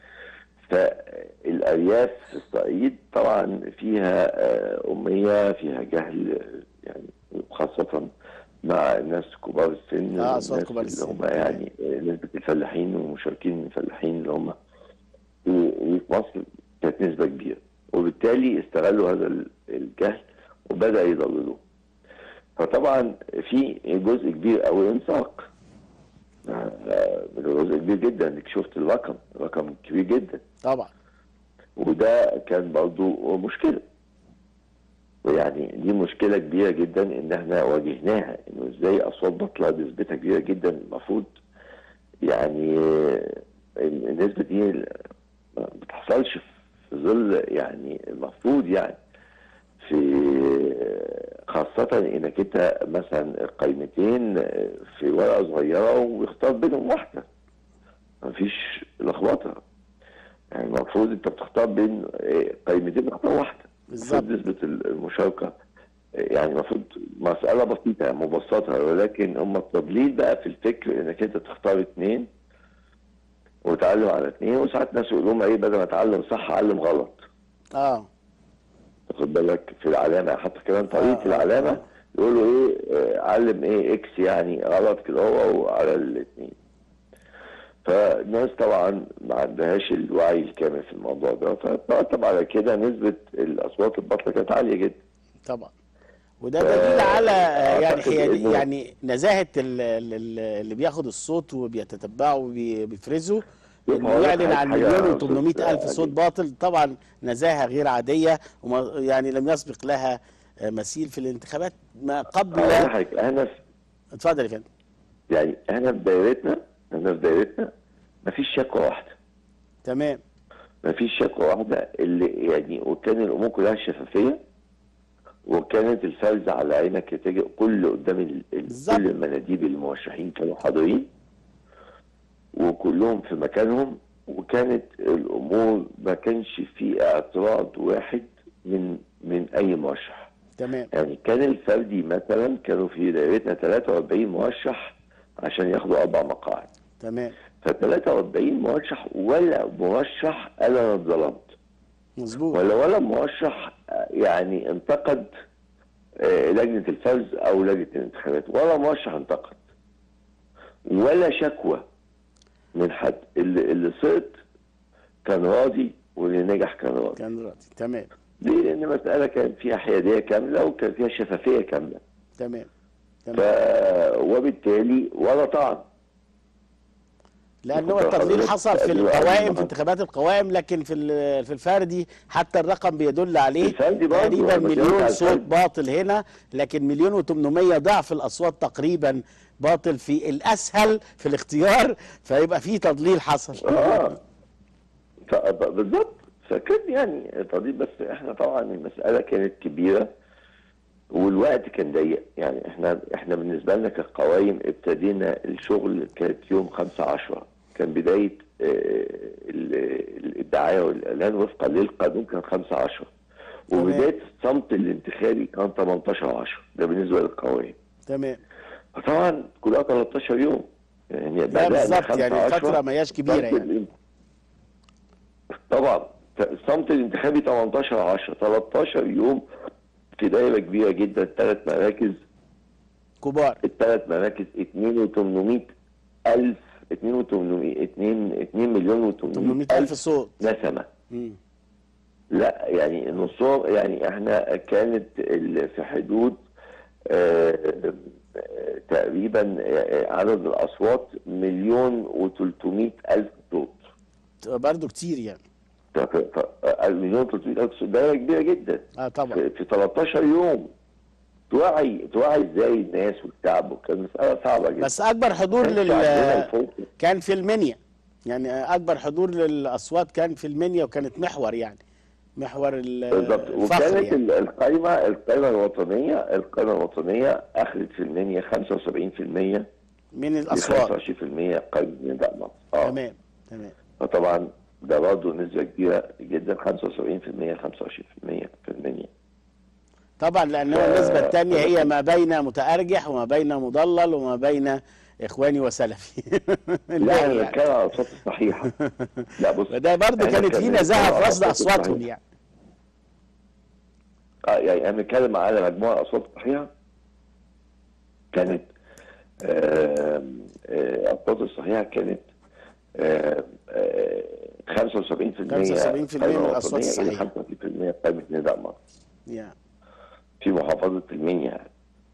فالارياف في الصعيد طبعا فيها آه، اميه فيها جهل آه، يعني خاصه مع الناس كبار السن آه، أصوات والناس كبار اللي السن. هم يعني آه، نسبه الفلاحين والمشاركين الفلاحين اللي هم في في مصر كانت نسبه كبيره وبالتالي استغلوا هذا ال- الجهل وبدا يضللوه فطبعا في جزء كبير قوي انساق آه، جزء كبير جدا انك شفت الرقم رقم كبير جدا طبعا وده كان برضو مشكله ويعني دي مشكله كبيره جدا ان احنا واجهناها انه ازاي اصوات باطله نسبتها كبيره جدا المفروض يعني آه، النسبه دي ما بتحصلش في ظل يعني المفروض يعني في خاصة انك انت مثلا قيمتين في ورقة صغيرة ويختار بينهم واحدة مفيش لخبطة يعني المفروض انت بتختار بين قيمتين تختار واحدة بالظبط. المفروض نسبة المشاركة يعني المفروض مسألة بسيطة مبسطة ولكن هم التضليل بقى في الفكر انك انت تختار اثنين وتعلم على اثنين وساعات ناس يقول لهم ايه بدل ما اتعلم صح اعلم غلط اه واخد بالك في العلامه حتى كمان طريقه آه، آه، العلامه آه. يقولوا ايه آه، علم ايه اكس يعني غلط كده هو وعلى الاثنين فالناس طبعا ما عندهاش الوعي الكامل في الموضوع ده فترتب على كده نسبه الاصوات الباطله كانت عاليه جدا طبعا وده دليل على آه، يعني أعتقد حيادي إنه- يعني نزاهه ال- ال- ال- اللي بياخد الصوت وبيتتبعه وبيفرزه شوف انه هقول لك يعلن على عن حاجة مليون يا و800 أستاذ الف صوت علي. باطل طبعا نزاهه غير عاديه وما يعني لم يسبق لها آه، مثيل في الانتخابات ما قبل هقول لحضرتك احنا في اتفضل يا فندم يعني احنا في دايرتنا احنا في دايرتنا مفيش شكوى واحده تمام مفيش شكوى واحدة اللي يعني وكان الأمور كلها شفافية وكانت الفرز على عينك يتجه كل قدام ال- ال- بالظبط. كل المناديب المرشحين كانوا حاضرين وكلهم في مكانهم وكانت الأمور ما كانش في اعتراض واحد من من أي مرشح تمام يعني كان الفردي مثلا كانوا في دائرتنا 43 مرشح عشان ياخدوا أربع مقاعد تمام ف 43 مرشح ولا مرشح قال انا اتظلمت مظبوط ولا ولا مرشح آه، يعني انتقد آه، لجنه الفرز او لجنه الانتخابات ولا مرشح انتقد ولا شكوى من حد اللي, اللي سقط كان راضي واللي نجح كان راضي كان راضي تمام ليه؟ لان المساله كان فيها حياديه كامله وكان فيها شفافيه كامله تمام ف... تمام وبالتالي ولا طعن لان هو ياخد التضليل حضرتك حصل في تقريبا القوائم أول في انتخابات القوائم لكن في ال- في الفردي حتى الرقم بيدل عليه الفردي برضه، تقريبا أنا بكلمك مليون على صوت الفردي. باطل هنا لكن مليون و800 ضعف الاصوات تقريبا باطل في الاسهل في الاختيار فيبقى في تضليل حصل اه ف- بالظبط فكان يعني تضييق بس احنا طبعا المساله كانت كبيره والوقت كان ضيق يعني احنا احنا بالنسبه لنا كقوائم ابتدينا الشغل كانت يوم 5 10 كان بدايه آه، ال- الدعايه والاعلان وفقا للقانون كان 5 10 تمام. وبدايه الصمت الانتخابي كان 18 10 ده بالنسبه للقوائم تمام فطبعا كلها 13 يوم يعني لا بدأنا بالظبط 5 يعني 10 فتره ما هياش كبيره صمت يعني الان- طبعا الصمت الانتخابي 18 10 13 يوم في دايره كبيره جدا ثلاث مراكز كبار الثلاث مراكز 2 و800 الف 2 و800 2 2 مليون و800 800 ألف صوت نسمه مم. لا يعني نصهم يعني احنا كانت ال- في حدود آه، آه، تقريبا آه، عدد الاصوات مليون و300 الف صوت برضه كتير يعني ف- ف- آه، مليون و300 الف صوت دايره كبيره جدا اه طبعا في في 13 يوم توعي توعي ازاي الناس والشعب وكان مساله صعبه جدا بس اكبر حضور كانش لل عندنا الفوق. كان في المنيا يعني اكبر حضور للاصوات كان في المنيا وكانت محور يعني محور ال- بالظبط الفخر وكانت يعني. ال- القائمه القائمه الوطنيه القائمه الوطنيه اخذت في المنيا 75% من ل الاصوات 25% قائمه نداء مصر اه تمام تمام فطبعا ده برضه نسبه كبيره جدا 75% 25% في المنيا طبعا لان هو النسبه الثانيه هي ما بين متارجح وما بين مضلل وما بين اخواني وسلفي لا الباقي انا يعني. بتكلم على الاصوات الصحيحه لا بص فده برضه إحنا كانت في كان نزاهه بنتكلم في على رصد الأصوات اصواتهم الصحيحة. يعني اه يعني انا بتكلم على مجموعه اصوات صحيحه كانت آم، آه، الاصوات الصحيحه كانت آم، آه، 75% 75% من الأصوات الصحيحة. 35% قائمه نداء مصر يعني في محافظه المنيا يعني.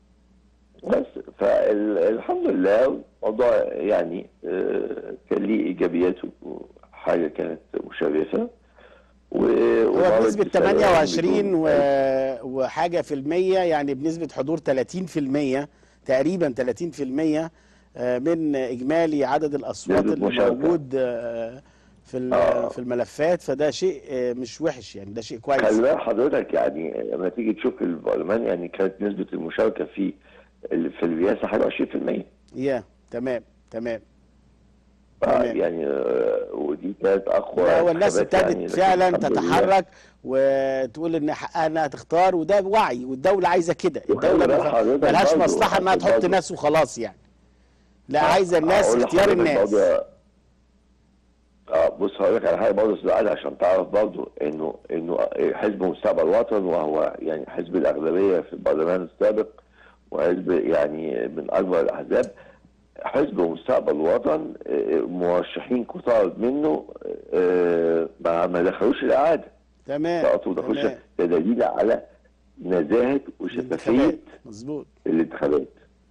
بس فالحمد لله الموضوع يعني آه، كان ليه ايجابياته حاجه كانت مشرفه و- هو ومرت بنسبة بسلام 28 و... بدون وحاجة في المية يعني بنسبة حضور 30 في المية تقريبا 30 في المية آه، من إجمالي عدد الأصوات نسبة اللي مشاركة. موجود آه، في ال- آه. في الملفات فده شيء آه، مش وحش يعني ده شيء خلي كويس بال حضرتك يعني لما تيجي تشوف البرلمان يعني كانت نسبة المشاركة في ال- في الرئاسة حاجة 20% يا تمام تمام ف- تمام. يعني آه، ودي كانت أقوى لا والناس انتخابات ابتدت يعني، لكن فعلا الحمد لله. تتحرك وتقول ان حقها انها تختار وده وعي والدوله عايزه كده وخلي الدوله بال ما ف- حضرتك ملهاش برضو- مصلحه انها تحط برضو. ناس وخلاص يعني لا عايزه الناس أقول اختيار لحضرتك الناس برضو- اه بص هقول لك على حاجه برضه سؤال عشان تعرف برضه انه انه حزب مستقبل وطن وهو يعني حزب الاغلبيه في البرلمان السابق وحزب يعني من اكبر الاحزاب حزب مستقبل وطن آه، مرشحين كتار منه آه، ما ما دخلوش الاعاده تمام سقطوا ما دخلوش تمام ده دليل على نزاهه وشفافيه الانتخابات مظبوط الانتخابات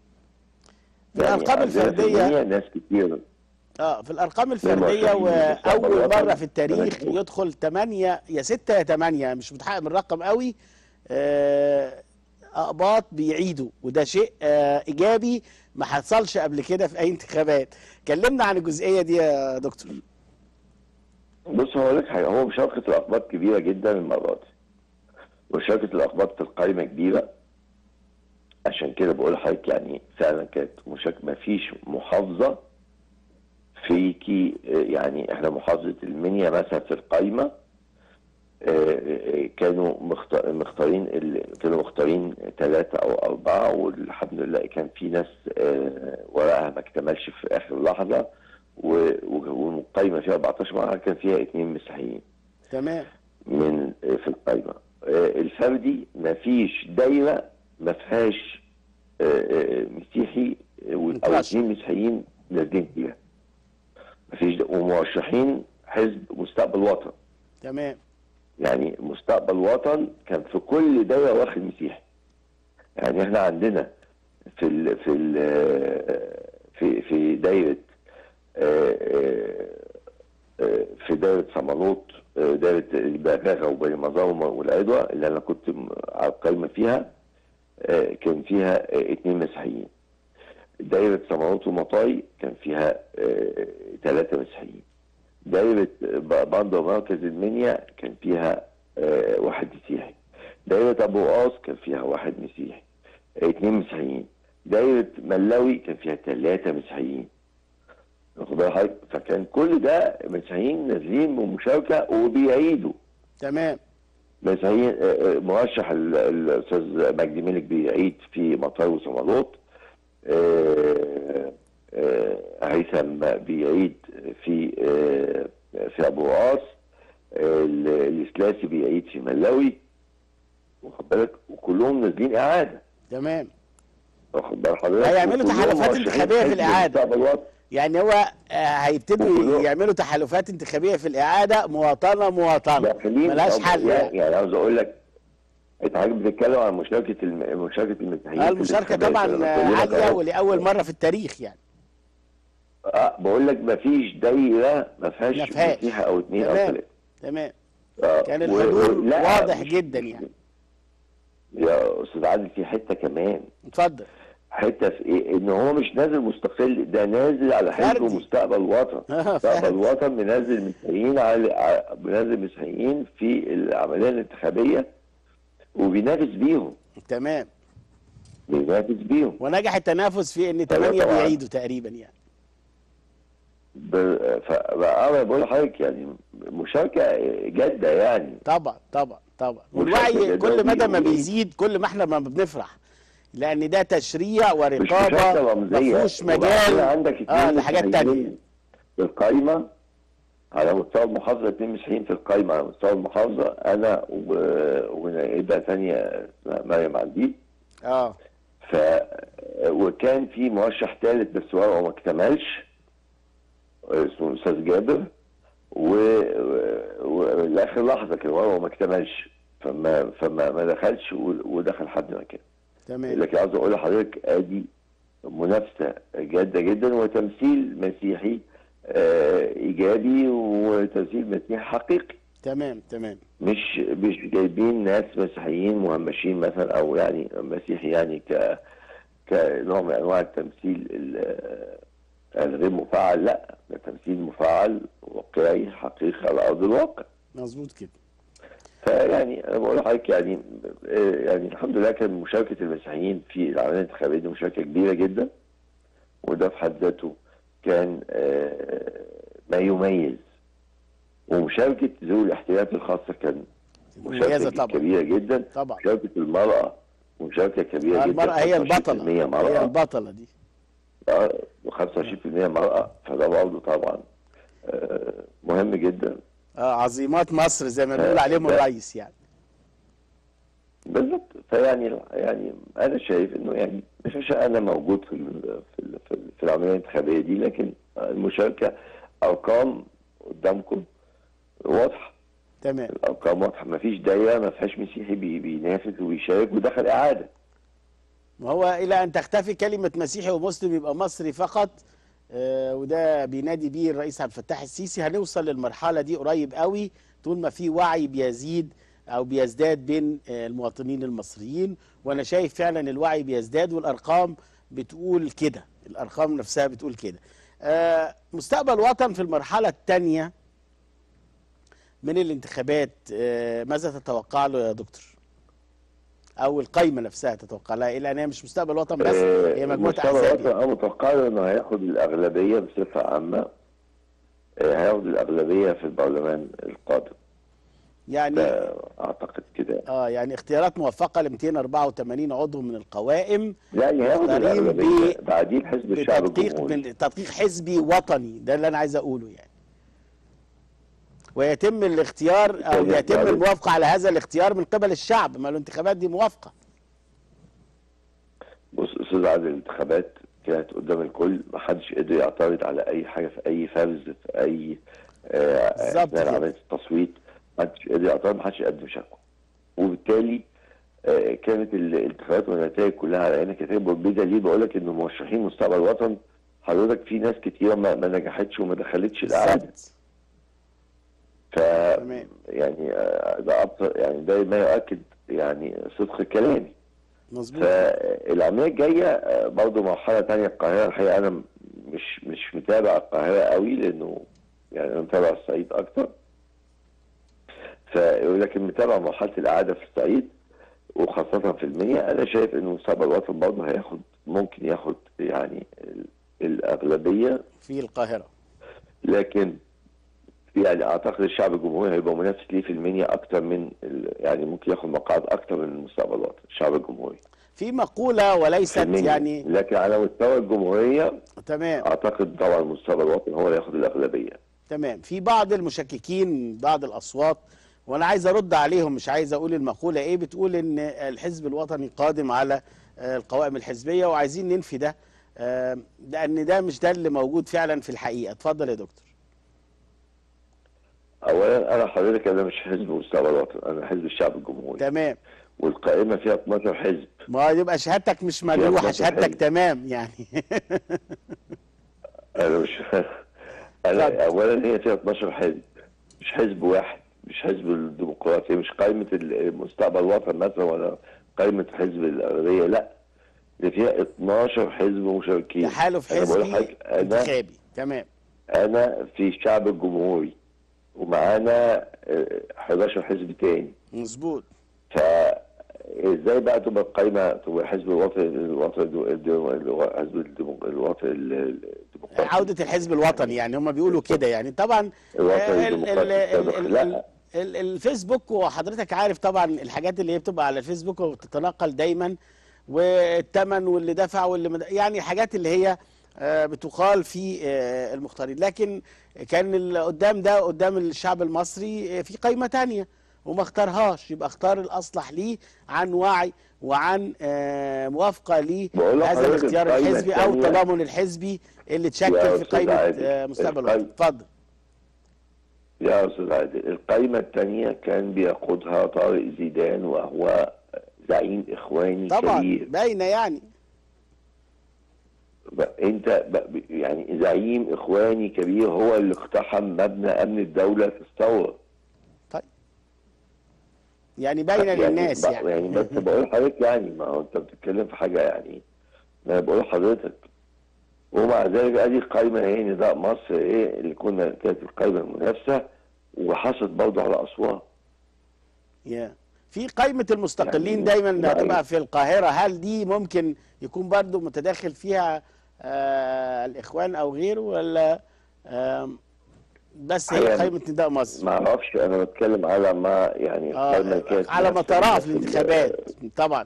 في الأرقام عندنا في الفردية المنيا ناس كتير اه في الارقام الفرديه مرشحين لمستقبل واول الوطن. مره في التاريخ تمام. يدخل 8 يا 6 يا 8 مش متحقق من الرقم قوي آه، اقباط بيعيدوا وده شيء آه، ايجابي ما حصلش قبل كده في اي انتخابات كلمنا عن الجزئيه دي يا دكتور بص هقول لك حاجه هو مشاركه الاقباط كبيره جدا المره دي مشاركه الاقباط في القائمه كبيره عشان كده بقول لحضرتك يعني فعلا كانت مشاركه ما فيش محافظه فيكي آه، يعني احنا محافظه المنيا مثلا في القائمه آه، آه، كانوا مخت- مختارين ال- كانوا مختارين ثلاثة أو أربعة والحمد لله كان في ناس آه، ورقها ما اكتملش في آخر لحظة و- و- والقايمة فيها 14 مرة كان فيها اثنين مسيحيين تمام من آه، في القايمة آه، الفردي ما فيش دايرة ما فيهاش آه، آه، مسيحي آه، أو مترشح. اثنين مسيحيين نازلين فيها ما فيش د- ومرشحين حزب مستقبل وطن تمام يعني مستقبل وطن كان في كل دايره واخد مسيحي يعني احنا عندنا في ال في ال في في دايره آه، آه، آه، في دايره صمالوط آه، دايره البغاغه وبني مزار والعدوى اللي انا كنت م- على القايمه فيها آه، كان فيها آه، اتنين مسيحيين دايره صمالوط ومطاي كان فيها ثلاثه مسيحيين دايرة ب- بندر مركز المنيا كان فيها آه، واحد مسيحي دايرة أبو قاص كان فيها واحد مسيحي آه، اتنين مسيحيين دايرة ملاوي كان فيها ثلاثة مسيحيين واخد بال حضرتك؟ فكان كل ده مسيحيين نازلين بمشاركة وبيعيدوا تمام مسيحيين آه، آه، مرشح ال- الأستاذ مجدي ملك بيعيد في مطار وصمالوط آه، آه، هيثم بيعيد في آه، في ابو قاص آه، ال- الاسلاسي بيعيد في ملاوي واخد بالك وكلهم نازلين اعاده تمام واخد بال حضرتك هيعملوا وكلهم تحالفات مرشحين انتخابية في حزب الإعادة. مستقبل وطن. يعني هو آه، هيبتدوا وكله- يعملوا تحالفات انتخابيه في الاعاده مواطنه مواطنه داخلين ملهاش طب- حل يعني, يعني. يعني عاوز اقول لك انت حضرتك بتتكلم عن مشاركه الم... مشاركه المسيحيين آه، في المشاركه الانتخابات. طبعا أنا آه، بقول لك عاليه أهو. ولاول مره في التاريخ يعني اه بقول لك ما فيش دايره ما فيهاش ما فيهاش. مسيحي او اثنين او تمام ثلاثه تمام آه، كان و- الحضور و- لا، واضح مش- جدا يعني يا استاذ عادل في حته كمان اتفضل حته في ايه ان هو مش نازل مستقل ده نازل على حزب فردي. مستقبل وطن آه، مستقبل فردي. وطن منزل مسيحيين على ع- منزل مسيحيين في العمليه الانتخابيه وبينافس بيهم تمام بينافس بيهم ونجح التنافس في ان أيوة ثمانيه طبعاً. بيعيدوا تقريبا يعني ب- فأنا بقول لحضرتك يعني مشاركة جادة يعني طبعا طبعا طبعا مشاركة والوعي جدا كل مدى ما ودي- بيزيد كل ما احنا ما بنفرح لان ده تشريع مش ورقابه مشاركة ما رمزية فيهوش وبعدين مجال عندك اتنين اه لحاجات مسيحيين تانية في القايمة على مستوى المحافظة اتنين مسيحيين في القايمة على مستوى المحافظة أنا و- ونائبة تانية اسمها مريم عندي اه ف وكان في مرشح ثالث بس ورقه ما اكتملش اسمه الاستاذ جابر و... و... لاخر لحظه كان ورقه ما اكتملش فما فما ما دخلش و... ودخل حد مكانه تمام لكن عاوز اقول لحضرتك ادي منافسه جاده جدا وتمثيل مسيحي آه ايجابي وتمثيل مسيحي حقيقي تمام تمام مش مش جايبين ناس مسيحيين مهمشين مثلا او يعني مسيحي يعني ك كنوع من انواع التمثيل ال- الغير مفعل لا ده تمثيل مفعل واقعي حقيقي على ارض الواقع مظبوط كده فيعني انا بقول لحضرتك يعني آه، يعني الحمد لله كان مشاركه المسيحيين في العمليه الانتخابيه دي مشاركه كبيره جدا وده في حد ذاته كان آه، ما يميز ومشاركه ذوي الاحتياجات الخاصه كان مميزه مشاركه طبعا كبيره جدا طبعا مشاركه المراه مشاركه كبيره آه، جدا المرأة هي 25% البطلة هي مرأة البطلة دي آه، و25% مرأة فده برضه طبعا آه، مهم جدا اه عظيمات مصر زي ما بنقول آه، عليهم ده- الرئيس يعني بالظبط فيعني يعني انا شايف انه يعني مش عشان انا موجود في ال- في ال- في, ال- في العمليه الانتخابيه دي لكن المشاركه ارقام قدامكم واضحه تمام الارقام واضحه ما فيش دايره ما فيهاش مسيحي بي- بينافس وبيشارك ودخل اعاده وهو الى ان تختفي كلمه مسيحي ومسلم يبقى مصري فقط آه وده بينادي بيه الرئيس عبد الفتاح السيسي هنوصل للمرحله دي قريب قوي طول ما في وعي بيزيد او بيزداد بين آه المواطنين المصريين وانا شايف فعلا الوعي بيزداد والارقام بتقول كده الارقام نفسها بتقول كده آه مستقبل وطن في المرحله الثانيه من الانتخابات آه ماذا تتوقع له يا دكتور او القايمه نفسها تتوقع لها الى ان هي مش مستقبل وطن بس هي مجموعه مستوى احزاب الوطن انا متوقع له انه هياخد الاغلبيه بصفه عامه آه، هياخد الاغلبيه في البرلمان القادم يعني ده اعتقد كده اه يعني اختيارات موفقه ل 284 عضو من القوائم يعني هياخد مختارين الاغلبيه ب- بعدين حزب الشعب بتدقيق الجمهوري من تدقيق حزبي وطني ده اللي انا عايز اقوله يعني ويتم الاختيار او يعني يتم يعني- الموافقه على هذا الاختيار من قبل الشعب ما الانتخابات دي موافقه بص استاذ عادل الانتخابات كانت قدام الكل ما حدش قدر يعترض على اي حاجه في اي فرز في اي آه، بالظبط اثناء كده. عمليه التصويت ما حدش قدر يعترض ما حدش قدم شكوى وبالتالي آه، كانت الانتخابات والنتائج كلها على عينك كتاب بدليل بقول لك انه مرشحين مستقبل الوطن حضرتك في ناس كتير ما, ما نجحتش وما دخلتش الاعاده بالظبط. ف تمام. يعني آه، ده أبطل يعني ده ما يؤكد يعني صدق كلامي مظبوط فالعمليه الجايه آه، برضه مرحله تانية القاهره الحقيقه انا م- مش مش متابع القاهره قوي لانه يعني انا متابع الصعيد اكتر ف لكن متابع مرحله الاعاده في الصعيد وخاصه في المنيا انا شايف انه مستقبل الوطن برضه هياخد ممكن ياخد يعني ال- الاغلبيه في القاهره لكن يعني اعتقد الشعب الجمهوري هيبقى منافس ليه في المنيا اكتر من ال- يعني ممكن ياخد مقاعد اكتر من مستقبل الوطن الشعب الجمهوري في مقوله في وليست المنيا. يعني لكن على مستوى الجمهوريه تمام اعتقد طبعا مستقبل الوطن هو اللي ياخد الاغلبيه تمام في بعض المشككين بعض الاصوات وانا عايز ارد عليهم مش عايز اقول المقوله ايه بتقول ان الحزب الوطني قادم على آه، القوائم الحزبيه وعايزين ننفي ده آه، لان ده مش ده اللي موجود فعلا في الحقيقه اتفضل يا دكتور اولا انا حضرتك انا مش حزب مستقبل وطن انا حزب الشعب الجمهوري تمام والقائمه فيها 12 حزب ما يبقى شهادتك مش مجروحه اتناشر شهادتك حزب. تمام يعني انا مش اتفضل. انا اولا هي فيها 12 حزب مش حزب واحد مش حزب الديمقراطيه مش قائمه المستقبل الوطن مثلا ولا قائمه حزب الاغلبيه لا دي فيها 12 حزب مشاركين تحالف أنا بقول حزبي لحضرتك انا انتخابي تمام انا في الشعب الجمهوري ومعانا آه، 11 حزب تاني مظبوط فازاي بقى تبقى القايمه تبقى حزب الوطن الوطن الدو- حزب الديمو- الوطن الديمقراطي عودة الحزب الوطني يعني هم بيقولوا كده يعني طبعا الوطن آه، ال- ال- الديمقراطي ال- السابق. ال- لا. ال- الفيسبوك وحضرتك عارف طبعا الحاجات اللي هي بتبقى على الفيسبوك وبتتناقل دايما والثمن واللي دفع واللي مد... يعني الحاجات اللي هي آه، بتقال في آه، المختارين لكن كان اللي قدام ده قدام الشعب المصري آه، في قائمة تانية وما اختارهاش يبقى اختار الأصلح ليه عن وعي وعن آه، موافقة ليه بقول هذا لحضرتك الاختيار القايمة الحزبي أو التانية- التضامن الحزبي اللي يا تشكل في أستاذ قائمة عادل، آه، مستقبل القايمة- الوطن اتفضل يا استاذ عادل القائمه الثانيه كان بيقودها طارق زيدان وهو زعيم اخواني طبعا كبير باينة يعني ب- انت ب- يعني زعيم اخواني كبير هو اللي اقتحم مبنى امن الدوله في الثوره طيب يعني باينة يعني للناس ب- يعني يعني بس بقول لحضرتك يعني ما هو انت بتتكلم في حاجه يعني ما انا بقول لحضرتك ومع ذلك ادي القايمه ايه نداء مصر ايه اللي كنا كانت القايمه المنافسه وحصلت برضه على اسوان يا. في قائمة المستقلين يعني دايما يعني- هتبقى في القاهرة هل دي ممكن يكون برضو متداخل فيها آه الإخوان أو غيره ولا آم، بس هي هي- قائمة نداء مصر ما اعرفش انا بتكلم على ما يعني القايمه اللي آه كانت على نفس- مطارها نفس في ال- الانتخابات طبعا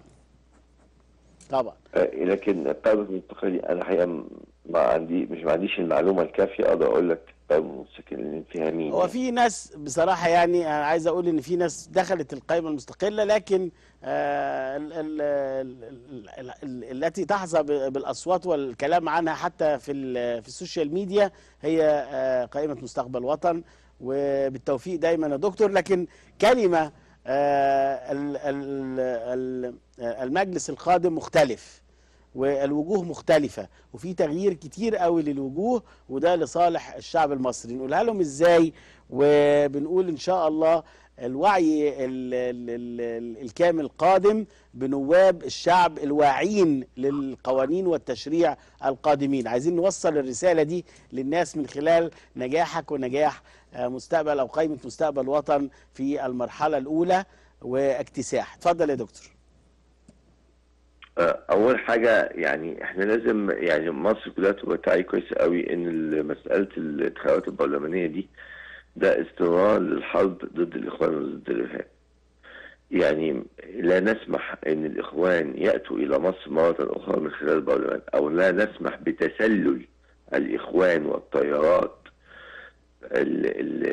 طبعا آه، لكن قائمه المستقلين انا الحقيقه م- ما عندي مش ما عنديش المعلومه الكافيه اقدر اقول لك قائمه المستقلين فيها مين هو في ناس بصراحة يعني أنا عايز أقول إن في ناس دخلت القائمة المستقلة لكن آه ال ال ال ال ال التي تحظى ب- بالأصوات والكلام عنها حتى في ال- في السوشيال ميديا هي آه قائمة مستقبل وطن وبالتوفيق دايما يا دكتور لكن كلمة آه ال- ال- ال- المجلس القادم مختلف والوجوه مختلفة وفي تغيير كتير قوي للوجوه وده لصالح الشعب المصري نقولها لهم ازاي وبنقول ان شاء الله الوعي ال ال ال الكامل قادم بنواب الشعب الواعين للقوانين والتشريع القادمين عايزين نوصل الرسالة دي للناس من خلال نجاحك ونجاح آه، مستقبل او قائمة مستقبل وطن في المرحلة الاولى واكتساح اتفضل يا دكتور آه، اول حاجه يعني احنا لازم يعني مصر كلها تبقى تعي كويس قوي ان ال- مساله الانتخابات البرلمانيه دي ده استمرار للحرب ضد الاخوان وضد الارهاب يعني لا نسمح ان الاخوان ياتوا الى مصر مره اخرى من خلال البرلمان او لا نسمح بتسلل الاخوان والتيارات ال ال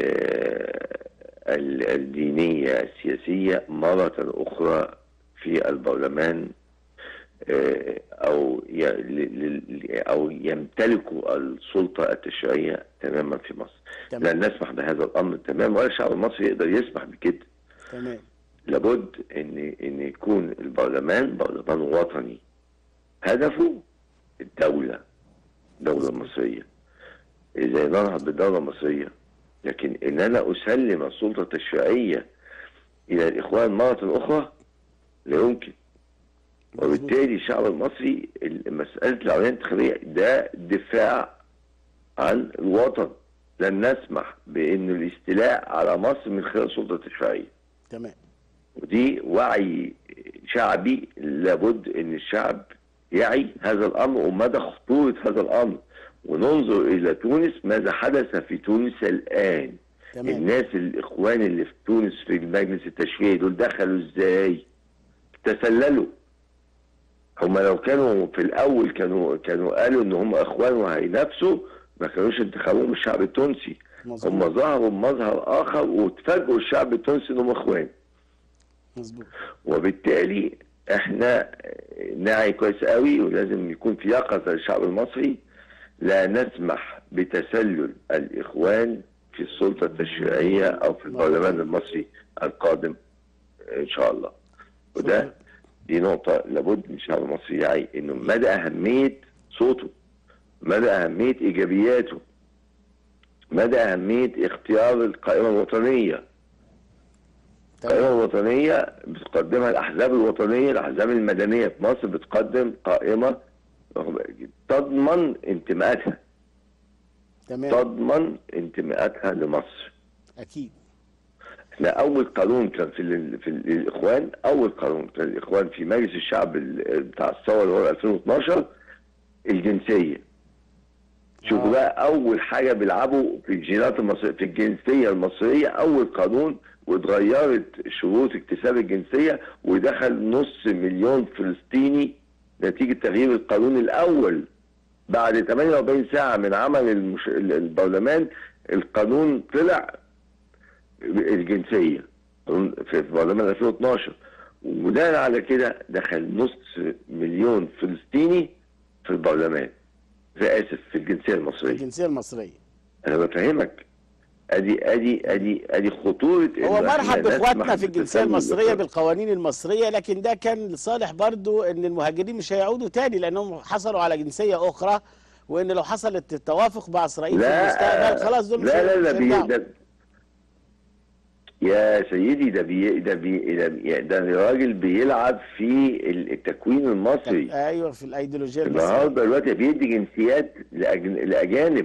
ال الدينيه السياسيه مره اخرى في البرلمان آه، او ي- ل- ل- او يمتلكوا السلطه التشريعيه تماما في مصر. تمام. لن نسمح بهذا الامر تماما ولا الشعب المصري يقدر يسمح بكده. تمام لابد ان ان يكون البرلمان برلمان وطني. هدفه الدوله الدوله المصريه. اذا ننهض بالدوله المصريه لكن ان انا اسلم السلطه التشريعيه الى الاخوان مره اخرى لا يمكن. وبالتالي الشعب المصري مسألة العملية الانتخابية ده دفاع عن الوطن لن نسمح بأن الاستيلاء على مصر من خلال السلطة التشريعية تمام ودي وعي شعبي لابد أن الشعب يعي هذا الأمر ومدى خطورة هذا الأمر وننظر إلى تونس ماذا حدث في تونس الآن تمام الناس الإخوان اللي في تونس في المجلس التشريعي دول دخلوا إزاي تسللوا هم لو كانوا في الاول كانوا كانوا قالوا ان هم اخوان وهينافسوا ما كانوش انتخبوهم الشعب التونسي مظبوط هم ظهروا بمظهر اخر وتفاجئوا الشعب التونسي انهم اخوان مظبوط وبالتالي احنا نعي كويس قوي ولازم يكون في يقظه للشعب المصري لا نسمح بتسلل الاخوان في السلطه التشريعيه او في البرلمان المصري القادم ان شاء الله وده دي نقطه لابد من الشعب المصري يعي انه مدى اهميه صوته مدى اهميه ايجابياته مدى اهميه اختيار القائمه الوطنيه القائمة الوطنية بتقدمها الأحزاب الوطنية الأحزاب المدنية في مصر بتقدم قائمة تضمن انتماءاتها تمام تضمن انتماءاتها لمصر اكيد احنا أول قانون كان في, ال... في ال- الإخوان أول قانون كان الإخوان في مجلس الشعب ال- بتاع الثورة اللي هو 2012 الجنسية شوفوا آه. بقى أول حاجة بيلعبوا في الجينات المصرية في الجنسية المصرية أول قانون واتغيرت شروط اكتساب الجنسية ودخل نص مليون فلسطيني نتيجة تغيير القانون الأول بعد 48 ساعة من عمل المش... البرلمان القانون طلع الجنسية قانون في برلمان 2012 وبناء على كده دخل نص مليون فلسطيني في البرلمان في آسف في الجنسية المصرية الجنسيه المصريه أنا بفهمك ادي ادي ادي ادي خطوره هو إنه إحنا مرحب باخواتنا نسمح في الجنسيه بالتسلل المصريه للقرى. بالقوانين المصريه لكن ده كان لصالح برضو ان المهاجرين مش هيعودوا تاني لانهم حصلوا على جنسيه اخرى وان لو حصلت التوافق مع اسرائيل في لا المستقبل خلاص دول مش لا لا لا مش بي هيرجعوا. ده يا سيدي ده بي ده بي ده, بي ده راجل بيلعب في التكوين المصري ايوه في الايديولوجيه المصريه النهارده دلوقتي بيدي جنسيات لأجن... لاجانب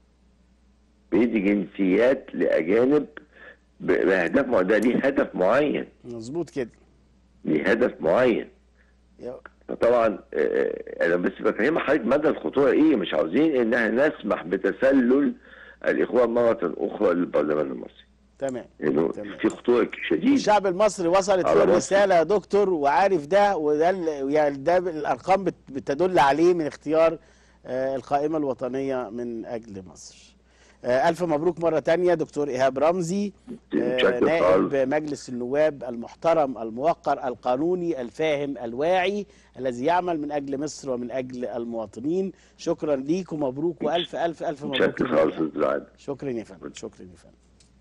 بيدي جنسيات لاجانب ب- باهداف مع- ده ليه هدف معين مظبوط كده ليه هدف معين يا- طبعا آه، انا بس بفهم حضرتك مدى الخطوره ايه مش عاوزين ان احنا نسمح بتسلل الاخوان مره اخرى للبرلمان المصري تمام لانه تمام. في خطوره شديده الشعب المصري وصلت على له مصر. الرساله يا دكتور وعارف ده وده ال- يعني ده الارقام بت- بتدل عليه من اختيار آه، القائمه الوطنيه من اجل مصر. آه، الف مبروك مره تانية دكتور ايهاب رمزي آه، متشكر نائب خالص. مجلس النواب المحترم الموقر القانوني الفاهم الواعي الذي يعمل من اجل مصر ومن اجل المواطنين شكرا ليك ومبروك والف الف الف مبروك متشكر للجميع. خالص استاذ عادل. شكرا يا فندم شكرا يا فندم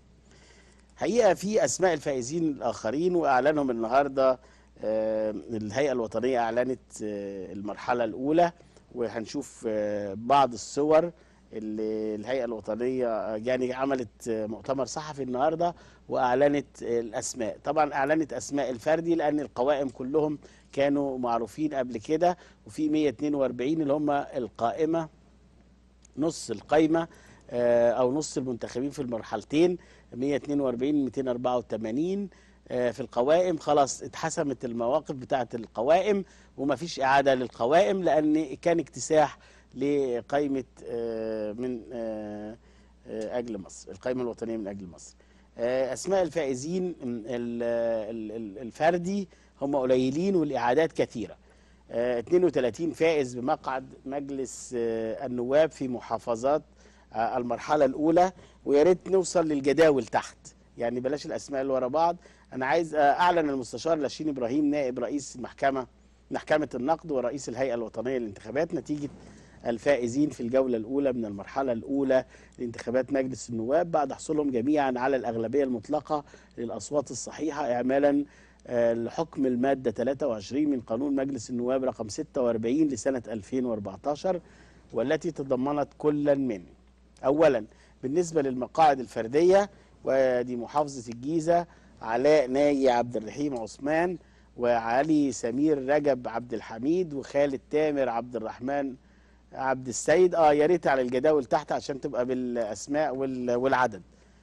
حقيقه في اسماء الفائزين الاخرين واعلنهم النهارده آه، الهيئه الوطنيه اعلنت آه، المرحله الاولى وهنشوف آه، بعض الصور اللي الهيئه الوطنيه آه، يعني عملت آه، مؤتمر صحفي النهارده واعلنت آه، الاسماء طبعا اعلنت اسماء الفردي لان القوائم كلهم كانوا معروفين قبل كده وفي 142 اللي هم القائمه نص القايمه آه، او نص المنتخبين في المرحلتين 142 284 آه، في القوائم خلاص اتحسمت المواقف بتاعه القوائم ومفيش اعاده للقوائم لان كان اكتساح لقائمه آه، من آه، آه، اجل مصر القائمه الوطنيه من اجل مصر آه، اسماء الفائزين م، ال- ال- ال- الفردي هم قليلين والاعادات كثيره آه، 32 فائز بمقعد مجلس آه، النواب في محافظات آه، المرحلة الأولى ويا ريت نوصل للجداول تحت يعني بلاش الأسماء اللي ورا بعض أنا عايز آه، أعلن المستشار لاشين إبراهيم نائب رئيس المحكمة محكمة النقد ورئيس الهيئة الوطنية للانتخابات نتيجة الفائزين في الجولة الأولى من المرحلة الأولى لانتخابات مجلس النواب بعد حصولهم جميعا على الأغلبية المطلقة للأصوات الصحيحة إعمالا آه، لحكم المادة 23 من قانون مجلس النواب رقم 46 لسنة 2014 والتي تضمنت كلا من أولا بالنسبة للمقاعد الفردية ودي محافظة الجيزة علاء ناجي عبد الرحيم عثمان وعلي سمير رجب عبد الحميد وخالد تامر عبد الرحمن عبد السيد اه يا ريت على الجداول تحت عشان تبقى بالاسماء وال- والعدد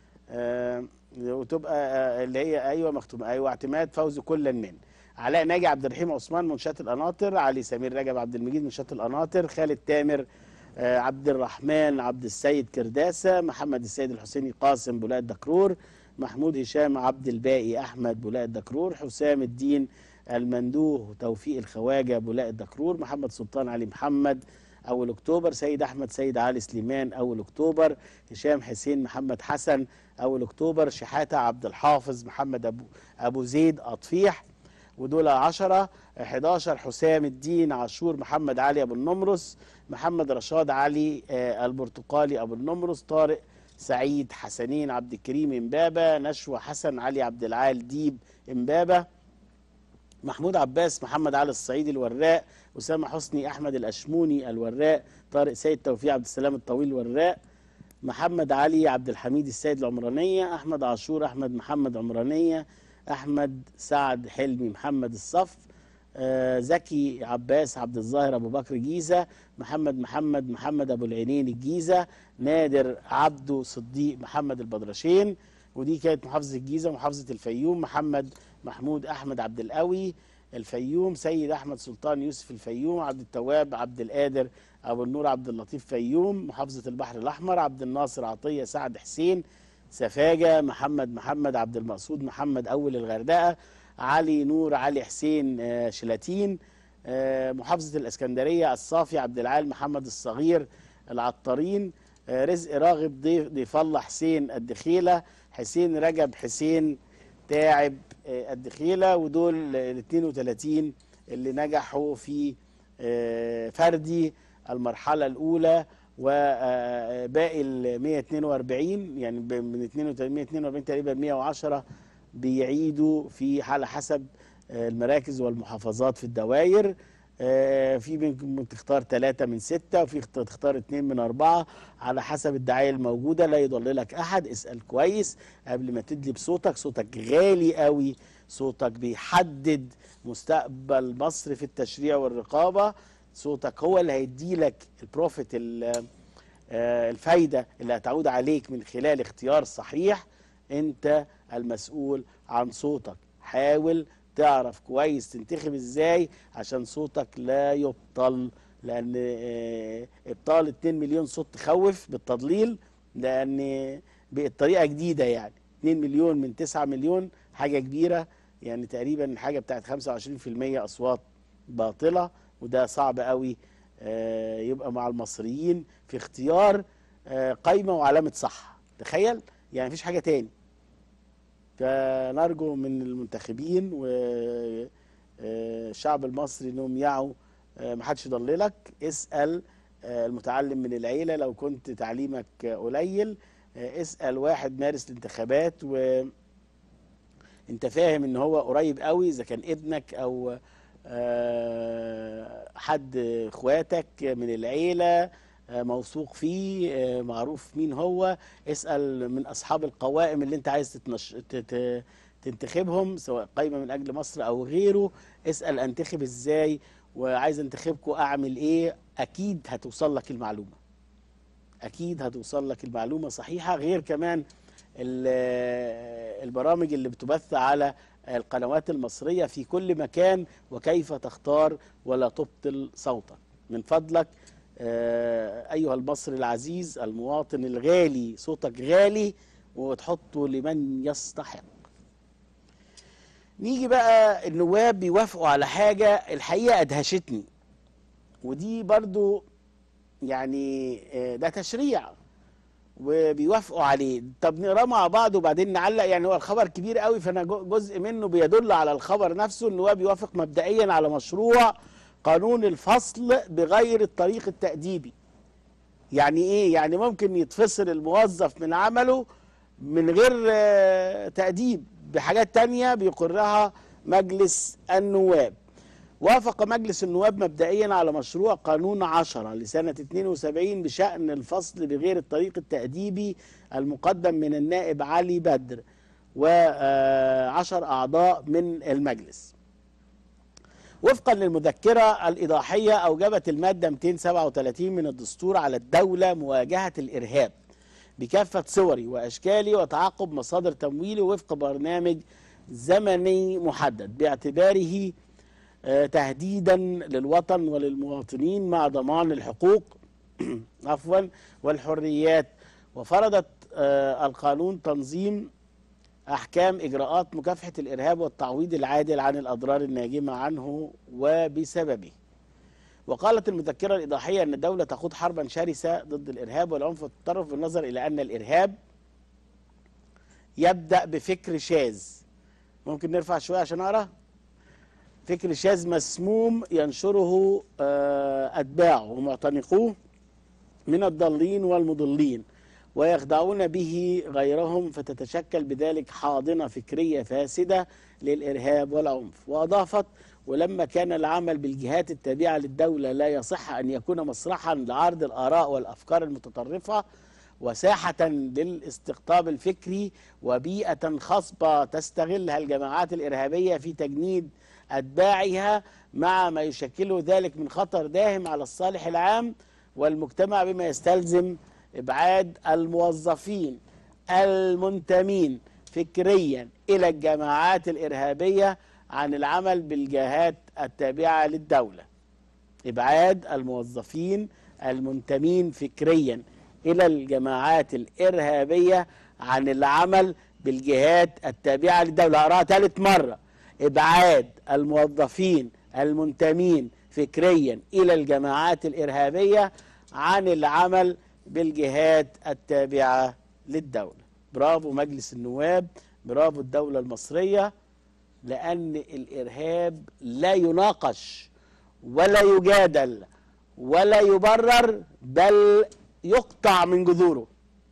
آه وتبقى آه اللي هي ايوه مختومه ايوه اعتماد فوز كل من علاء ناجي عبد الرحيم عثمان منشاه القناطر علي سمير رجب عبد المجيد منشاه القناطر خالد تامر آه عبد الرحمن عبد السيد كرداسه محمد السيد الحسيني قاسم بولاء الدكرور محمود هشام عبد الباقي احمد بولاء الدكرور حسام الدين المندوه توفيق الخواجه بولاء الدكرور محمد سلطان علي محمد اول اكتوبر سيد احمد سيد علي سليمان اول اكتوبر هشام حسين محمد حسن اول اكتوبر شحاته عبد الحافظ محمد ابو ابو زيد اطفيح ودول عشرة 11 حسام الدين عاشور محمد علي ابو النمرس محمد رشاد علي آه، البرتقالي ابو النمرس طارق سعيد حسنين عبد الكريم امبابه نشوى حسن علي عبد العال ديب امبابه محمود عباس محمد علي الصعيدي الوراق اسامه حسني احمد الاشموني الوراق طارق سيد توفيق عبد السلام الطويل الوراق محمد علي عبد الحميد السيد العمرانيه احمد عاشور احمد محمد عمرانيه احمد سعد حلمي محمد الصف آه، زكي عباس عبد الظاهر ابو بكر جيزه محمد محمد محمد ابو العينين الجيزه نادر عبده صديق محمد البدرشين ودي كانت محافظه الجيزه محافظه الفيوم محمد محمود احمد عبد القوي الفيوم سيد احمد سلطان يوسف الفيوم عبد التواب عبد القادر ابو النور عبد اللطيف فيوم محافظه البحر الاحمر عبد الناصر عطيه سعد حسين سفاجه محمد محمد عبد المقصود محمد اول الغردقه علي نور علي حسين آه، شلاتين آه، محافظه الاسكندريه الصافي عبد العال محمد الصغير العطارين آه، رزق راغب ضيف ضيف الله حسين الدخيله حسين رجب حسين تاعب آه، الدخيله ودول ال 32 اللي نجحوا في آه، فردي المرحله الاولى وباقي ال 142 يعني ب- من 32 142 تقريبا 110 بيعيدوا في على حسب آه، المراكز والمحافظات في الدوائر آه، في منكم تختار ثلاثة من ستة وفي اخت- تختار اتنين من أربعة على حسب الدعاية الموجودة لا يضللك أحد اسأل كويس قبل ما تدلي بصوتك صوتك غالي قوي صوتك بيحدد مستقبل مصر في التشريع والرقابة صوتك هو اللي هيديلك البروفيت ال- آه، الفايدة اللي هتعود عليك من خلال اختيار صحيح انت المسؤول عن صوتك حاول تعرف كويس تنتخب ازاي عشان صوتك لا يبطل لان آه، ابطال 2 مليون صوت تخوف بالتضليل لان بقت طريقه جديده يعني 2 مليون من 9 مليون حاجه كبيره يعني تقريبا حاجه بتاعت 25% اصوات باطله وده صعب قوي آه، يبقى مع المصريين في اختيار آه، قايمه وعلامه صح تخيل يعني مفيش حاجه تاني فنرجو من المنتخبين والشعب المصري انهم يعوا آه، محدش يضللك اسال آه، المتعلم من العيله لو كنت تعليمك آه، قليل آه، اسال واحد مارس الانتخابات و انت فاهم ان هو قريب قوي اذا كان ابنك او آه، حد اخواتك من العيله آه، موثوق فيه آه، معروف مين هو اسال من اصحاب القوائم اللي انت عايز تتنش... ت- ت- تنتخبهم سواء قايمه من اجل مصر او غيره اسال انتخب ازاي وعايز انتخبكم اعمل ايه اكيد هتوصل لك المعلومه اكيد هتوصل لك المعلومه صحيحه غير كمان ال- البرامج اللي بتبث على القنوات المصريه في كل مكان وكيف تختار ولا تبطل صوتك من فضلك آه، ايها المصري العزيز المواطن الغالي صوتك غالي وتحطه لمن يستحق نيجي بقى النواب بيوافقوا على حاجه الحقيقه ادهشتني ودي برضو يعني آه، ده تشريع وبيوافقوا عليه طب نقراه مع بعض وبعدين نعلق يعني هو الخبر كبير قوي فانا جو- جزء منه بيدل على الخبر نفسه ان هو بيوافق مبدئيا على مشروع قانون الفصل بغير الطريق التأديبي يعني ايه يعني ممكن يتفصل الموظف من عمله من غير آه، تأديب بحاجات تانية بيقرها مجلس النواب وافق مجلس النواب مبدئيا على مشروع قانون 10 لسنة 72 بشأن الفصل بغير الطريق التأديبي المقدم من النائب علي بدر وعشر أعضاء من المجلس وفقا للمذكرة الإيضاحية أوجبت المادة 237 من الدستور على الدولة مواجهة الإرهاب بكافة صوره وأشكاله وتعاقب مصادر تمويله وفق برنامج زمني محدد باعتباره آه، تهديدا للوطن وللمواطنين مع ضمان الحقوق عفوا والحريات وفرضت آه، القانون تنظيم احكام اجراءات مكافحه الارهاب والتعويض العادل عن الاضرار الناجمه عنه وبسببه وقالت المذكره الايضاحيه ان الدوله تخوض حربا شرسه ضد الارهاب والعنف والتطرف بالنظر الى ان الارهاب يبدا بفكر شاذ ممكن نرفع شويه عشان اقرا فكر شاذ مسموم ينشره آه، أتباعه ومعتنقوه من الضالين والمضلين ويخدعون به غيرهم فتتشكل بذلك حاضنة فكرية فاسدة للإرهاب والعنف وأضافت ولما كان العمل بالجهات التابعة للدولة لا يصح أن يكون مسرحا لعرض الآراء والأفكار المتطرفة وساحة للاستقطاب الفكري وبيئة خصبة تستغلها الجماعات الإرهابية في تجنيد أتباعها مع ما يشكله ذلك من خطر داهم على الصالح العام والمجتمع بما يستلزم إبعاد الموظفين المنتمين فكريا إلى الجماعات الإرهابية عن العمل بالجهات التابعة للدولة إبعاد الموظفين المنتمين فكريا إلى الجماعات الإرهابية عن العمل بالجهات التابعة للدولة أقراها ثالث مرة إبعاد الموظفين المنتمين فكريا إلى الجماعات الإرهابية عن العمل بالجهات التابعة للدولة برافو مجلس النواب برافو الدولة المصرية لأن الإرهاب لا يناقش ولا يجادل ولا يبرر بل يقطع من جذوره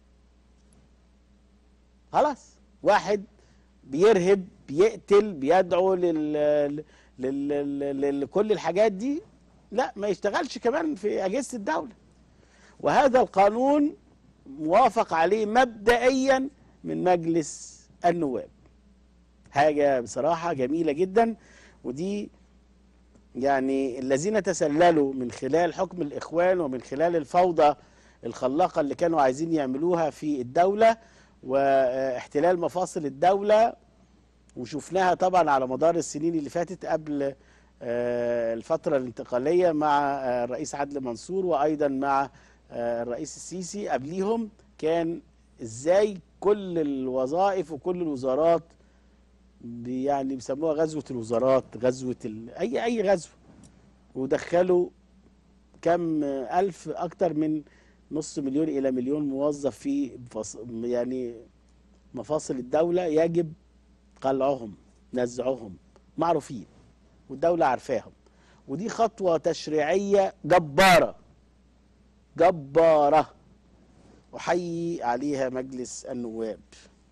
خلاص واحد بيرهب بيقتل بيدعو لل... لل... لل... لكل الحاجات دي لا ما يشتغلش كمان في أجهزة الدولة وهذا القانون موافق عليه مبدئيا من مجلس النواب حاجة بصراحة جميلة جدا ودي يعني الذين تسللوا من خلال حكم الإخوان ومن خلال الفوضى الخلاقة اللي كانوا عايزين يعملوها في الدولة واحتلال مفاصل الدولة وشفناها طبعا على مدار السنين اللي فاتت قبل آه، الفترة الانتقالية مع آه، الرئيس عدلي منصور وأيضا مع آه، الرئيس السيسي قبليهم كان ازاي كل الوظائف وكل الوزارات بي- يعني بيسموها غزوة الوزارات غزوة ال... أي أي غزوة ودخلوا كم ألف أكتر من نص مليون إلى مليون موظف في فص... يعني مفاصل الدولة يجب قلعهم نزعهم معروفين والدولة عارفاهم ودي خطوة تشريعية جبارة جبارة أحيي عليها مجلس النواب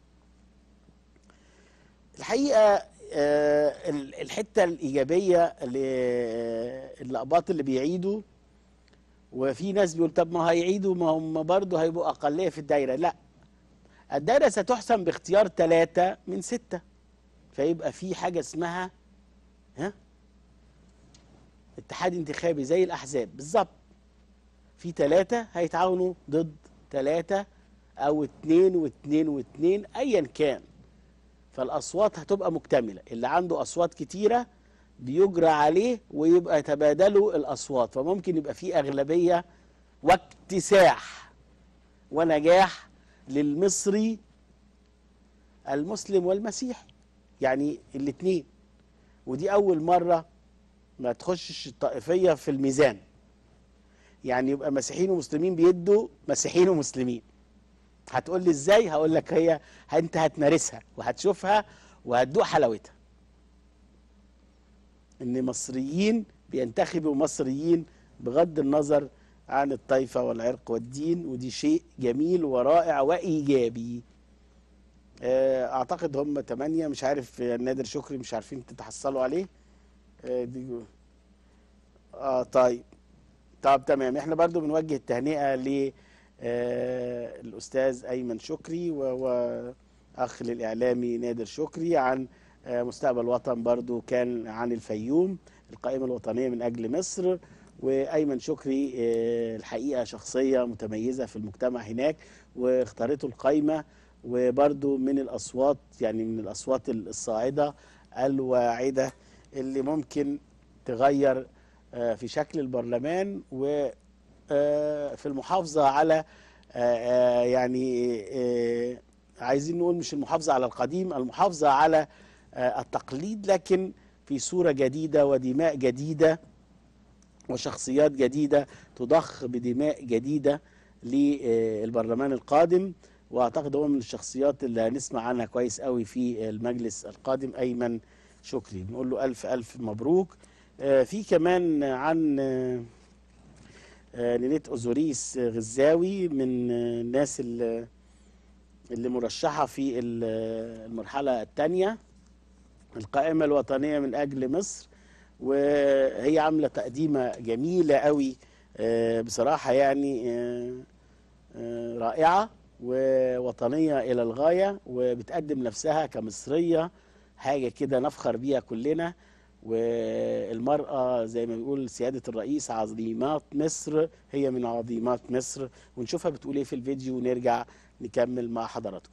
الحقيقة آه، ال- الحتة الإيجابية اللي- الأقباط اللي بيعيدوا وفي ناس بيقول طب ما هيعيدوا ما هم برضه هيبقوا أقلية في الدايرة لا الدايرة ستحسم باختيار ثلاثة من ستة فيبقى في حاجة اسمها ها اتحاد انتخابي زي الأحزاب بالظبط في ثلاثة هيتعاونوا ضد ثلاثة أو اتنين واتنين واتنين أيا كان فالأصوات هتبقى مكتملة اللي عنده أصوات كتيرة بيجرى عليه ويبقى يتبادلوا الأصوات فممكن يبقى في أغلبية واكتساح ونجاح للمصري المسلم والمسيحي يعني الاتنين ودي أول مرة ما تخشش الطائفية في الميزان يعني يبقى مسيحيين ومسلمين بيدوا مسيحيين ومسلمين هتقول لي ازاي هقول لك هي انت هتمارسها وهتشوفها وهتدوق حلاوتها ان مصريين بينتخبوا مصريين بغض النظر عن الطائفة والعرق والدين ودي شيء جميل ورائع وإيجابي آه، أعتقد هم تمانية مش عارف آه، نادر شكري مش عارفين تتحصلوا عليه آه، دي اه طيب طب تمام احنا برضو بنوجه التهنئة ل آه، الأستاذ أيمن شكري وأخ للإعلامي نادر شكري عن آه، مستقبل وطن برضو كان عن الفيوم القائمة الوطنية من أجل مصر وأيمن شكري آه، الحقيقة شخصية متميزة في المجتمع هناك واختارته القائمة وبرضو من الأصوات يعني من الأصوات الصاعدة الواعدة اللي ممكن تغير آه، في شكل البرلمان و آه، في المحافظة على آه، آه، يعني آه، عايزين نقول مش المحافظة على القديم المحافظة على آه، التقليد لكن في صورة جديدة ودماء جديدة وشخصيات جديدة تضخ بدماء جديدة للبرلمان القادم واعتقد هو من الشخصيات اللي هنسمع عنها كويس قوي في المجلس القادم ايمن شكري نقول له الف الف مبروك آه، في كمان عن آه، آه، نينيت اوزوريس غزاوي من آه، الناس اللي اللي مرشحه في ال- المرحله الثانيه القائمه الوطنيه من اجل مصر وهي عامله تقديمه جميله قوي آه، بصراحه يعني آه، آه، رائعه ووطنيه الى الغايه وبتقدم نفسها كمصريه حاجه كده نفخر بيها كلنا والمرأة زي ما بيقول سيادة الرئيس عظيمات مصر هي من عظيمات مصر ونشوفها بتقول ايه في الفيديو ونرجع نكمل مع حضراتكم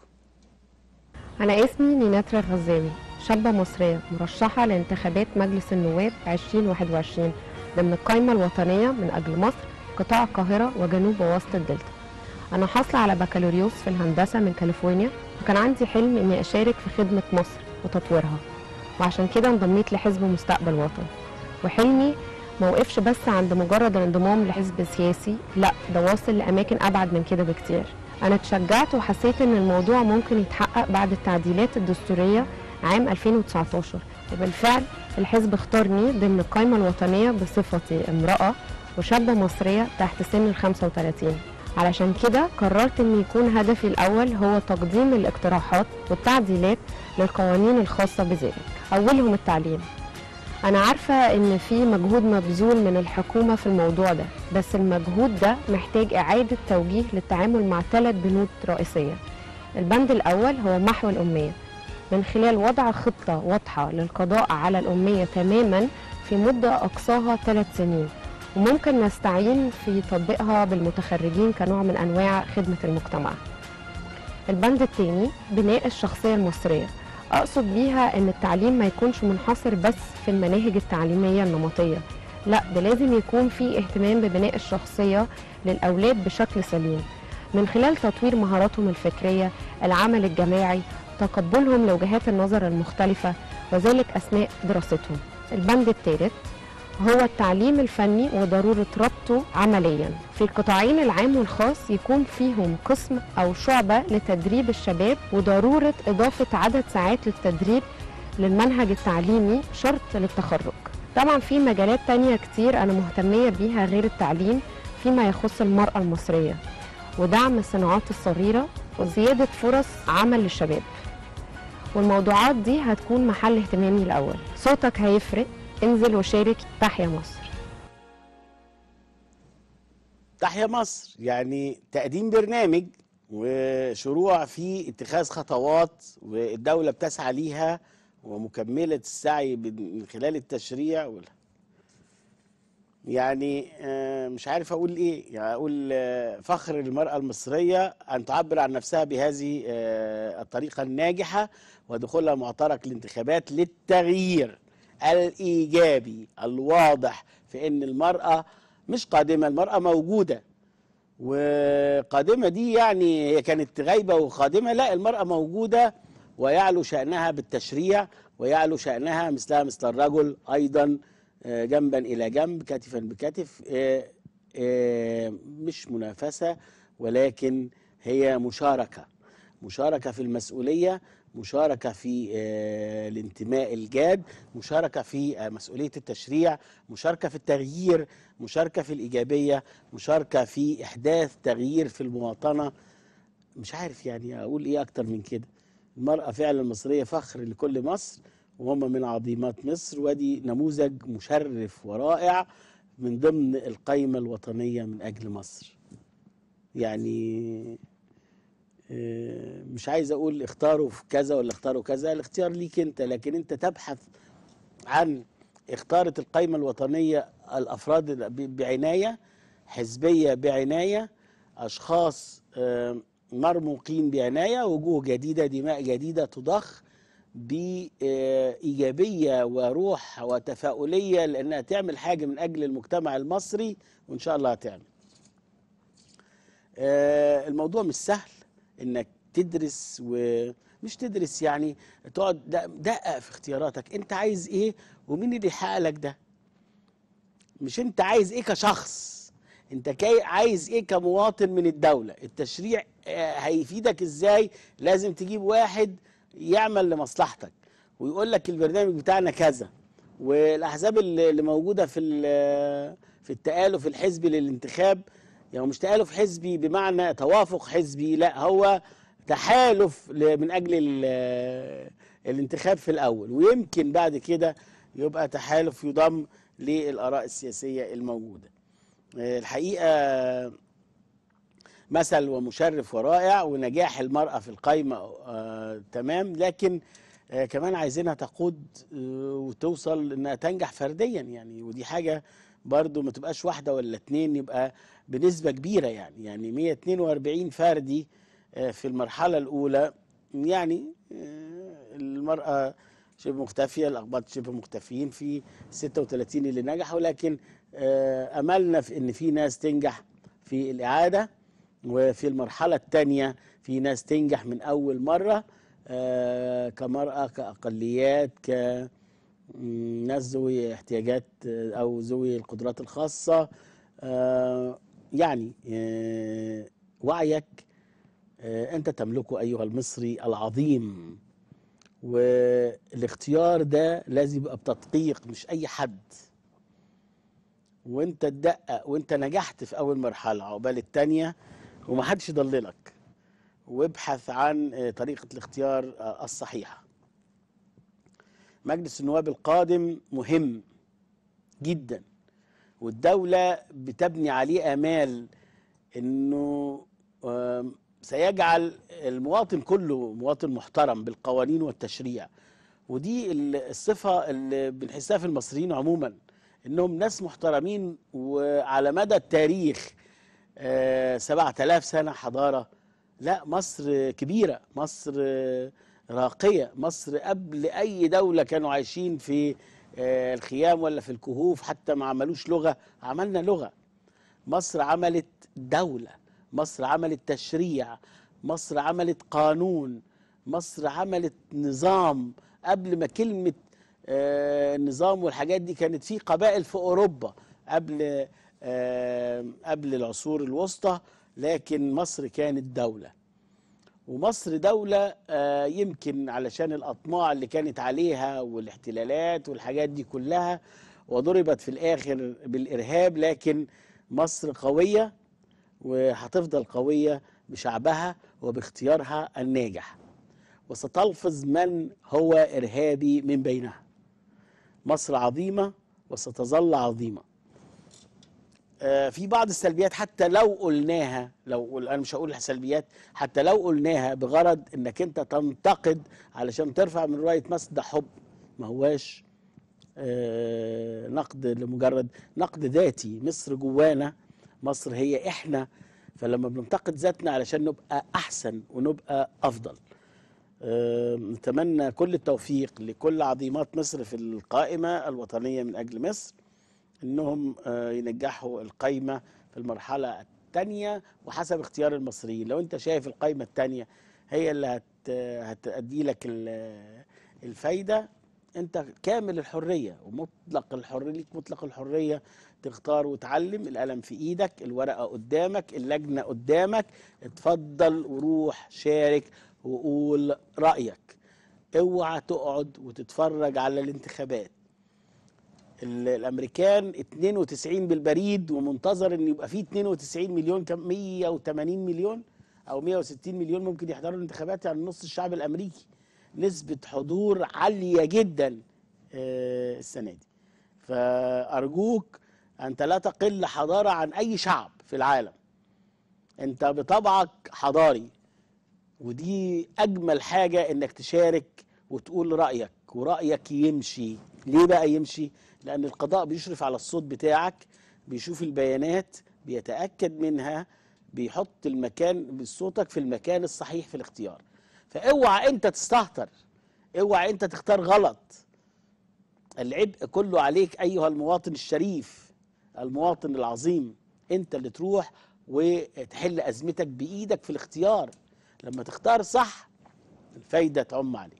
أنا اسمي نيناترا الغزاوي شابة مصرية مرشحة لانتخابات مجلس النواب 2021 ضمن القائمة الوطنية من أجل مصر قطاع القاهرة وجنوب ووسط الدلتا أنا حاصلة على بكالوريوس في الهندسة من كاليفورنيا وكان عندي حلم إني أشارك في خدمة مصر وتطويرها وعشان كده انضميت لحزب مستقبل وطن وحلمي ما وقفش بس عند مجرد الانضمام لحزب سياسي لا ده واصل لأماكن أبعد من كده بكتير أنا اتشجعت وحسيت إن الموضوع ممكن يتحقق بعد التعديلات الدستورية عام 2019 وبالفعل الحزب اختارني ضمن القائمة الوطنية بصفتي امرأة وشابة مصرية تحت سن ال 35 علشان كده قررت ان يكون هدفي الاول هو تقديم الاقتراحات والتعديلات للقوانين الخاصة بذلك اولهم التعليم انا عارفة ان في مجهود مبذول من الحكومة في الموضوع ده بس المجهود ده محتاج اعادة توجيه للتعامل مع ثلاث بنود رئيسية البند الاول هو محو الامية من خلال وضع خطة واضحة للقضاء على الأمية تماما في مدة أقصاها ثلاث سنين وممكن نستعين في تطبيقها بالمتخرجين كنوع من أنواع خدمة المجتمع البند الثاني بناء الشخصية المصرية أقصد بيها أن التعليم ما يكونش منحصر بس في المناهج التعليمية النمطية لا ده لازم يكون في اهتمام ببناء الشخصية للأولاد بشكل سليم من خلال تطوير مهاراتهم الفكرية العمل الجماعي تقبلهم لوجهات النظر المختلفة وذلك أثناء دراستهم البند الثالث هو التعليم الفني وضرورة ربطه عمليا في القطاعين العام والخاص يكون فيهم قسم أو شعبة لتدريب الشباب وضرورة إضافة عدد ساعات للتدريب للمنهج التعليمي شرط للتخرج طبعا في مجالات تانية كتير أنا مهتمية بيها غير التعليم فيما يخص المرأة المصرية ودعم الصناعات الصغيرة وزيادة فرص عمل للشباب والموضوعات دي هتكون محل اهتمامي الأول صوتك هيفرق انزل وشارك تحيا مصر تحيا مصر يعني تقديم برنامج وشروع في اتخاذ خطوات والدولة بتسعى ليها ومكملة السعي من خلال التشريع وال... يعني آه، مش عارف اقول ايه يعني اقول آه، فخر المرأة المصرية ان تعبر عن نفسها بهذه آه، الطريقة الناجحة ودخولها معترك الانتخابات للتغيير الايجابي الواضح في ان المرأة مش قادمة المرأة موجودة وقادمة دي يعني هي كانت غايبة وقادمة لا المرأة موجودة ويعلو شأنها بالتشريع ويعلو شأنها مثلها مثل الرجل أيضا آه، جنبا إلى جنب كتفا بكتف آه، آه، مش منافسة ولكن هي مشاركة مشاركة في المسؤولية مشاركة في آه، الانتماء الجاد مشاركة في آه، مسؤولية التشريع مشاركة في التغيير مشاركة في الإيجابية مشاركة في إحداث تغيير في المواطنة مش عارف يعني أقول إيه أكتر من كده المرأة فعلا المصرية فخر لكل مصر وهم من عظيمات مصر ودي نموذج مشرف ورائع من ضمن القائمة الوطنية من أجل مصر يعني آه، مش عايز اقول اختاروا في كذا ولا اختاروا كذا الاختيار ليك انت لكن انت تبحث عن اختارت القائمة الوطنية الافراد ب- بعناية حزبية بعناية اشخاص آه، مرموقين بعناية وجوه جديدة دماء جديدة تضخ بإيجابية وروح وتفاؤلية لأنها تعمل حاجة من أجل المجتمع المصري وإن شاء الله هتعمل آه، الموضوع مش سهل انك تدرس ومش تدرس يعني تقعد د- دقق في اختياراتك انت عايز ايه ومين اللي يحقق لك ده مش انت عايز ايه كشخص انت كاي عايز ايه كمواطن من الدولة التشريع آه، هيفيدك ازاي لازم تجيب واحد يعمل لمصلحتك ويقول لك البرنامج بتاعنا كذا والاحزاب اللي اللي موجوده في ال- في التآلف الحزبي للانتخاب يعني مش تآلف حزبي بمعنى توافق حزبي لا هو تحالف ل- من اجل ال- الانتخاب في الاول ويمكن بعد كده يبقى تحالف يضم للاراء السياسيه الموجوده آه، الحقيقه مثل ومشرف ورائع ونجاح المرأة في القايمة آه تمام لكن آه كمان عايزينها تقود آه وتوصل انها تنجح فرديا يعني ودي حاجة برضو ما تبقاش واحدة ولا اتنين يبقى بنسبة كبيرة يعني يعني 142 فردي آه في المرحلة الأولى يعني آه المرأة شبه مختفية الأقباط شبه مختفيين في 36 اللي نجحوا لكن آه أملنا في إن في ناس تنجح في الإعادة وفي المرحلة الثانية في ناس تنجح من أول مرة آه كمرأة كأقليات كناس ذوي احتياجات آه، أو ذوي القدرات الخاصة آه يعني آه وعيك آه أنت تملكه أيها المصري العظيم والاختيار ده لازم يبقى بتدقيق مش أي حد وانت تدقق وانت نجحت في اول مرحله عقبال الثانيه ومحدش يضللك وابحث عن آه، طريقه الاختيار آه، الصحيحه مجلس النواب القادم مهم جدا والدوله بتبني عليه امال انه آم، سيجعل المواطن كله مواطن محترم بالقوانين والتشريع ودي ال- الصفه اللي بنحسها في المصريين عموما انهم ناس محترمين وعلى مدى التاريخ آه، 7000 سنه حضاره لا مصر كبيره مصر آه، راقيه مصر قبل اي دوله كانوا عايشين في آه، الخيام ولا في الكهوف حتى ما عملوش لغه عملنا لغه مصر عملت دوله مصر عملت تشريع مصر عملت قانون مصر عملت نظام قبل ما كلمه آه، النظام والحاجات دي كانت في قبائل في اوروبا قبل آه، قبل العصور الوسطى لكن مصر كانت دوله ومصر دولة آه، يمكن علشان الأطماع اللي كانت عليها والاحتلالات والحاجات دي كلها وضربت في الآخر بالإرهاب لكن مصر قوية وهتفضل قوية بشعبها وباختيارها الناجح وستلفظ من هو إرهابي من بينها مصر عظيمة وستظل عظيمة آه، في بعض السلبيات حتى لو قلناها لو قل- انا مش هقول سلبيات حتى لو قلناها بغرض انك انت تنتقد علشان ترفع من رايه مصر ده حب ما هواش آه، نقد لمجرد نقد ذاتي مصر جوانا مصر هي احنا فلما بننتقد ذاتنا علشان نبقى احسن ونبقى افضل آه، نتمنى كل التوفيق لكل عظيمات مصر في القائمه الوطنيه من اجل مصر انهم آه، ينجحوا القايمه في المرحله الثانيه وحسب اختيار المصريين لو انت شايف القايمه الثانيه هي اللي هت هتأدي لك ال- الفايده انت كامل الحريه ومطلق الحريه ليك مطلق الحريه تختار وتعلم القلم في ايدك الورقه قدامك اللجنه قدامك اتفضل وروح شارك وقول رايك اوعى تقعد وتتفرج على الانتخابات ال- الامريكان 92 بالبريد ومنتظر ان يبقى فيه 92 مليون كم 180 مليون او 160 مليون ممكن يحضروا الانتخابات يعني نص الشعب الامريكي نسبة حضور عالية جدا آه، السنة دي فأرجوك أنت لا تقل حضارة عن أي شعب في العالم أنت بطبعك حضاري ودي أجمل حاجة إنك تشارك وتقول رأيك ورأيك يمشي ليه بقى يمشي؟ لأن القضاء بيشرف على الصوت بتاعك بيشوف البيانات بيتأكد منها بيحط المكان بصوتك في المكان الصحيح في الاختيار فاوعى انت تستهتر اوعى انت تختار غلط العبء كله عليك ايها المواطن الشريف المواطن العظيم انت اللي تروح وتحل ازمتك بايدك في الاختيار لما تختار صح الفايده تعم عليك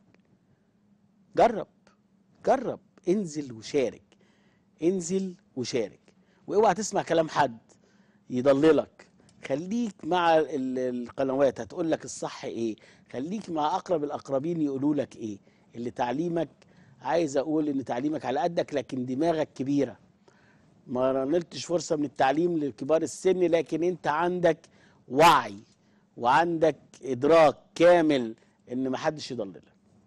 جرب جرب انزل وشارك انزل وشارك واوعى تسمع كلام حد يضللك خليك مع ال- القنوات هتقول لك الصح ايه خليك مع اقرب الاقربين يقولوا لك ايه اللي تعليمك عايز اقول ان تعليمك على قدك لكن دماغك كبيره ما نلتش فرصه من التعليم لكبار السن لكن انت عندك وعي وعندك ادراك كامل ان محدش يضللك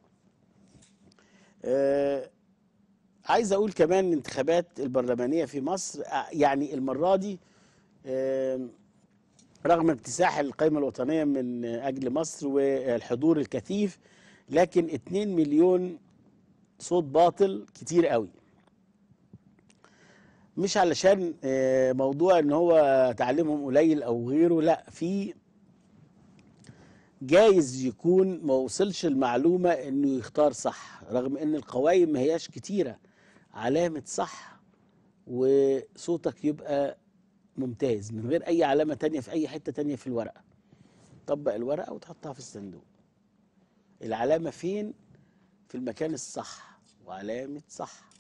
آه عايز اقول كمان الانتخابات البرلمانيه في مصر آه، يعني المره دي آه رغم اكتساح القائمه الوطنيه من اجل مصر والحضور الكثيف لكن 2 مليون صوت باطل كتير قوي مش علشان آه، موضوع ان هو تعليمهم قليل او غيره لا في جايز يكون ما وصلش المعلومة انه يختار صح رغم ان القوائم ما هياش كتيرة علامة صح وصوتك يبقى ممتاز من غير اي علامة تانية في اي حتة تانية في الورقة طبق الورقة وتحطها في الصندوق العلامة فين في المكان الصح وعلامة صح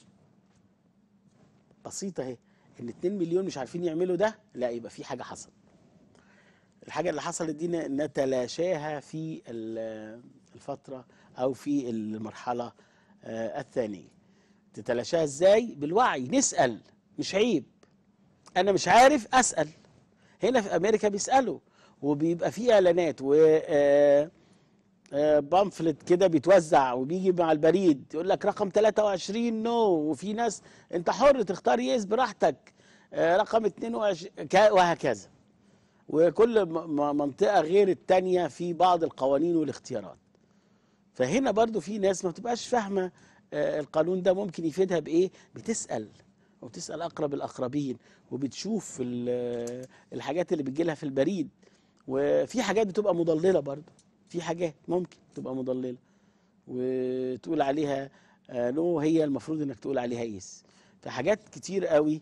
بسيطة اهي ان 2 مليون مش عارفين يعملوا ده لا يبقى في حاجة حصلت الحاجة اللي حصلت دي نتلاشاها في ال- الفترة أو في المرحلة آه، الثانية تتلاشاها إزاي؟ بالوعي نسأل مش عيب أنا مش عارف أسأل هنا في أمريكا بيسألوا وبيبقى في إعلانات و آه، آه، بامفلت كده بيتوزع وبيجي مع البريد يقول لك رقم 23 نو وفي ناس انت حر تختار يس براحتك آه، رقم 22 كا- وهكذا وكل م- م- منطقة غير التانية في بعض القوانين والاختيارات فهنا برضو في ناس ما بتبقاش فاهمة آه، القانون ده ممكن يفيدها بإيه بتسأل وبتسأل أقرب الأقربين وبتشوف ال- الحاجات اللي بتجيلها في البريد وفي حاجات بتبقى مضللة برضو في حاجات ممكن تبقى مضللة وتقول عليها آه، نو هي المفروض انك تقول عليها يس فحاجات كتير قوي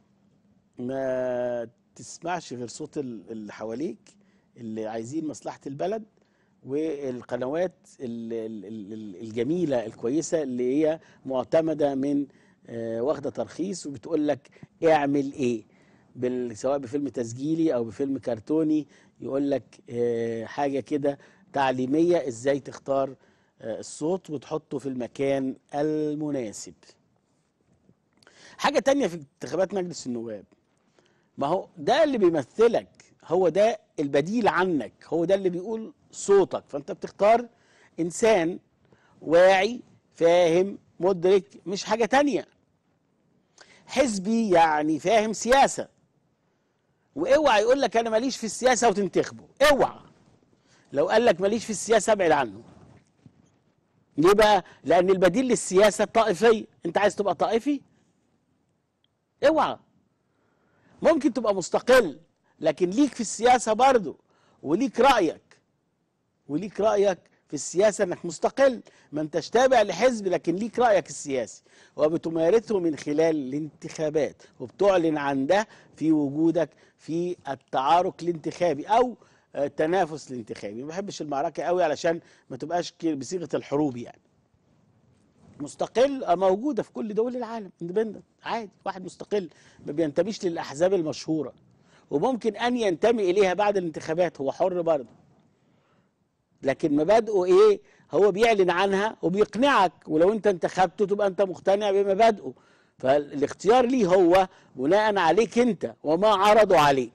ما تسمعش غير صوت ال- اللي حواليك اللي عايزين مصلحة البلد والقنوات ال- ال- ال- الجميلة الكويسة اللي هي معتمدة من آه، واخدة ترخيص وبتقول لك اعمل ايه بال- سواء بفيلم تسجيلي او بفيلم كرتوني يقول لك آه، حاجة كده تعليمية ازاي تختار آه، الصوت وتحطه في المكان المناسب حاجة تانية في انتخابات مجلس النواب ما هو ده اللي بيمثلك هو ده البديل عنك هو ده اللي بيقول صوتك فانت بتختار انسان واعي فاهم مدرك مش حاجة تانية حزبي يعني فاهم سياسة واوعى يقول لك انا ماليش في السياسة وتنتخبه اوعى لو قال لك ماليش في السياسة ابعد عنه ليه بقى لان البديل للسياسة الطائفية انت عايز تبقى طائفي اوعى ممكن تبقى مستقل لكن ليك في السياسة برضه وليك رأيك وليك رأيك في السياسة انك مستقل ما انتش تابع لحزب لكن ليك رأيك السياسي وبتمارسه من خلال الانتخابات وبتعلن عن ده في وجودك في التعارك الانتخابي او آه، التنافس الانتخابي ما بحبش المعركة قوي علشان ما تبقاش ك- بصيغة الحروب يعني مستقل آه، موجودة في كل دول العالم اندبندنت عادي واحد مستقل ما بينتميش للأحزاب المشهورة وممكن أن ينتمي إليها بعد الانتخابات هو حر برضه لكن مبادئه ايه هو بيعلن عنها وبيقنعك ولو انت انتخبته تبقى انت مقتنع بمبادئه فالاختيار ليه هو بناء عليك انت وما عرضوا عليك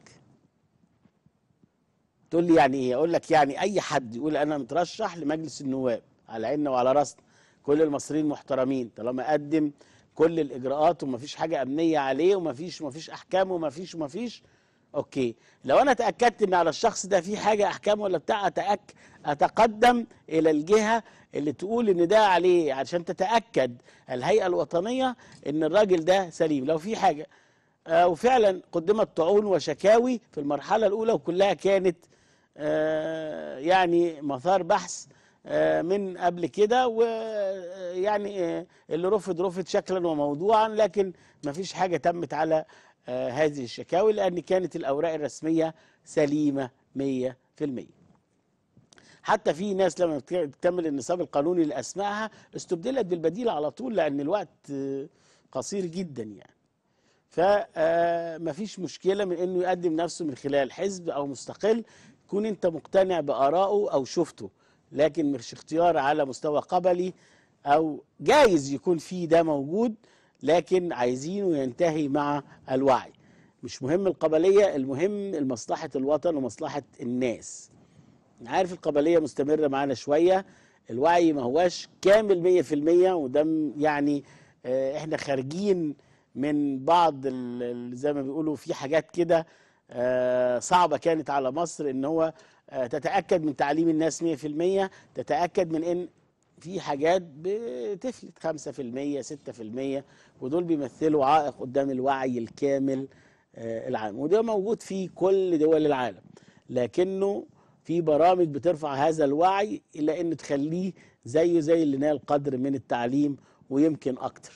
تقول لي يعني ايه اقول لك يعني اي حد يقول انا مترشح لمجلس النواب على عيننا وعلى راسنا كل المصريين محترمين طالما قدم كل الاجراءات ومفيش حاجه امنيه عليه ومفيش مفيش احكام ومفيش ومفيش اوكي لو انا تاكدت ان على الشخص ده في حاجه احكام ولا بتاع أتأك اتقدم الى الجهه اللي تقول ان ده عليه عشان تتاكد الهيئه الوطنيه ان الراجل ده سليم لو في حاجه آه، وفعلا قدمت طعون وشكاوي في المرحله الاولى وكلها كانت آه، يعني مثار بحث آه، من قبل كده ويعني اللي رفض رفض شكلا وموضوعا لكن ما فيش حاجه تمت على آه، هذه الشكاوي لان كانت الاوراق الرسميه سليمه 100% حتى في ناس لما بت- بتكمل النصاب القانوني لاسمائها استبدلت بالبديل على طول لان الوقت آه، قصير جدا يعني فما فيش مشكله من انه يقدم نفسه من خلال حزب او مستقل كون انت مقتنع بارائه او شفته لكن مش اختيار على مستوى قبلي او جايز يكون في ده موجود لكن عايزينه ينتهي مع الوعي مش مهم القبليه المهم مصلحه الوطن ومصلحه الناس أنا عارف القبليه مستمره معانا شويه الوعي ما هواش كامل 100% وده م- يعني آه، احنا خارجين من بعض ال- ال- زي ما بيقولوا في حاجات كده آه، صعبه كانت على مصر ان هو آه، تتاكد من تعليم الناس 100% تتاكد من ان في حاجات بتفلت 5% 6% ودول بيمثلوا عائق قدام الوعي الكامل آه، العام وده موجود في كل دول العالم لكنه في برامج بترفع هذا الوعي الى ان تخليه زيه زي اللي نال قدر من التعليم ويمكن اكتر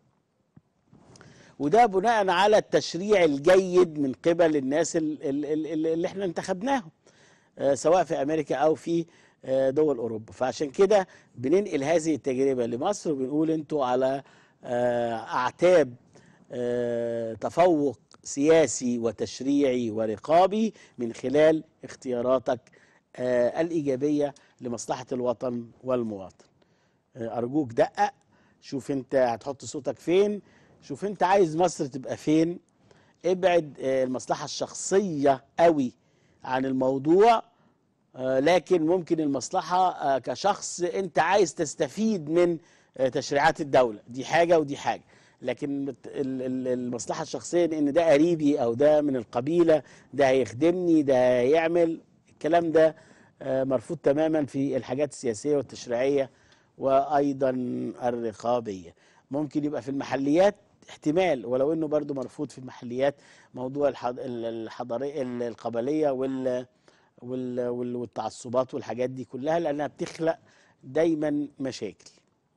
وده بناء على التشريع الجيد من قبل الناس ال- ال- ال- اللي احنا انتخبناهم آه، سواء في امريكا او في آه، دول اوروبا فعشان كده بننقل هذه التجربه لمصر وبنقول انتوا على آه، اعتاب آه، تفوق سياسي وتشريعي ورقابي من خلال اختياراتك آه، الايجابيه لمصلحه الوطن والمواطن آه، ارجوك دقق شوف انت هتحط صوتك فين شوف انت عايز مصر تبقى فين ابعد آه، المصلحه الشخصيه قوي عن الموضوع آه، لكن ممكن المصلحة آه، كشخص انت عايز تستفيد من آه، تشريعات الدولة دي حاجة ودي حاجة لكن مت- ال- ال- المصلحة الشخصية ان ده قريبي او ده من القبيلة ده هيخدمني ده هيعمل الكلام ده آه، مرفوض تماما في الحاجات السياسية والتشريعية وايضا الرقابية ممكن يبقى في المحليات احتمال ولو انه برضو مرفوض في المحليات موضوع الحض- ال- الحضارية ال- القبلية وال وال- وال- والتعصبات والحاجات دي كلها لانها بتخلق دايما مشاكل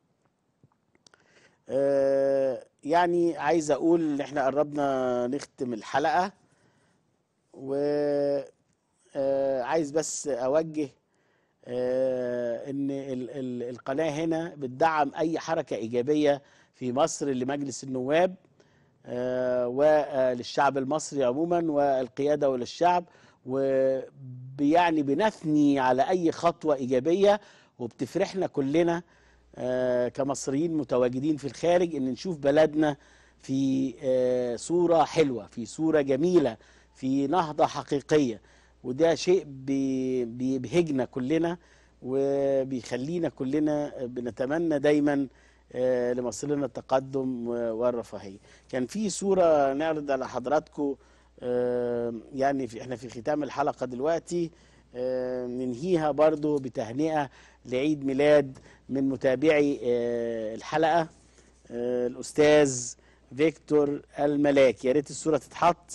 آه، يعني عايز اقول ان احنا قربنا نختم الحلقه و آه، عايز بس اوجه آه، ان ال- ال- القناه هنا بتدعم اي حركه ايجابيه في مصر لمجلس النواب آه، وللشعب المصري عموما والقياده وللشعب ويعني بنثني على اي خطوه ايجابيه وبتفرحنا كلنا آه، كمصريين متواجدين في الخارج ان نشوف بلدنا في آه، صوره حلوه في صوره جميله في نهضه حقيقيه وده شيء بي- بيبهجنا كلنا وبيخلينا كلنا بنتمنى دايما آه، لمصرنا التقدم والرفاهيه كان في صوره نعرض على حضراتكم آه، يعني في احنا في ختام الحلقه دلوقتي آه، ننهيها برضو بتهنئه لعيد ميلاد من متابعي آه، الحلقه آه، الاستاذ فيكتور الملاك يا ريت الصوره تتحط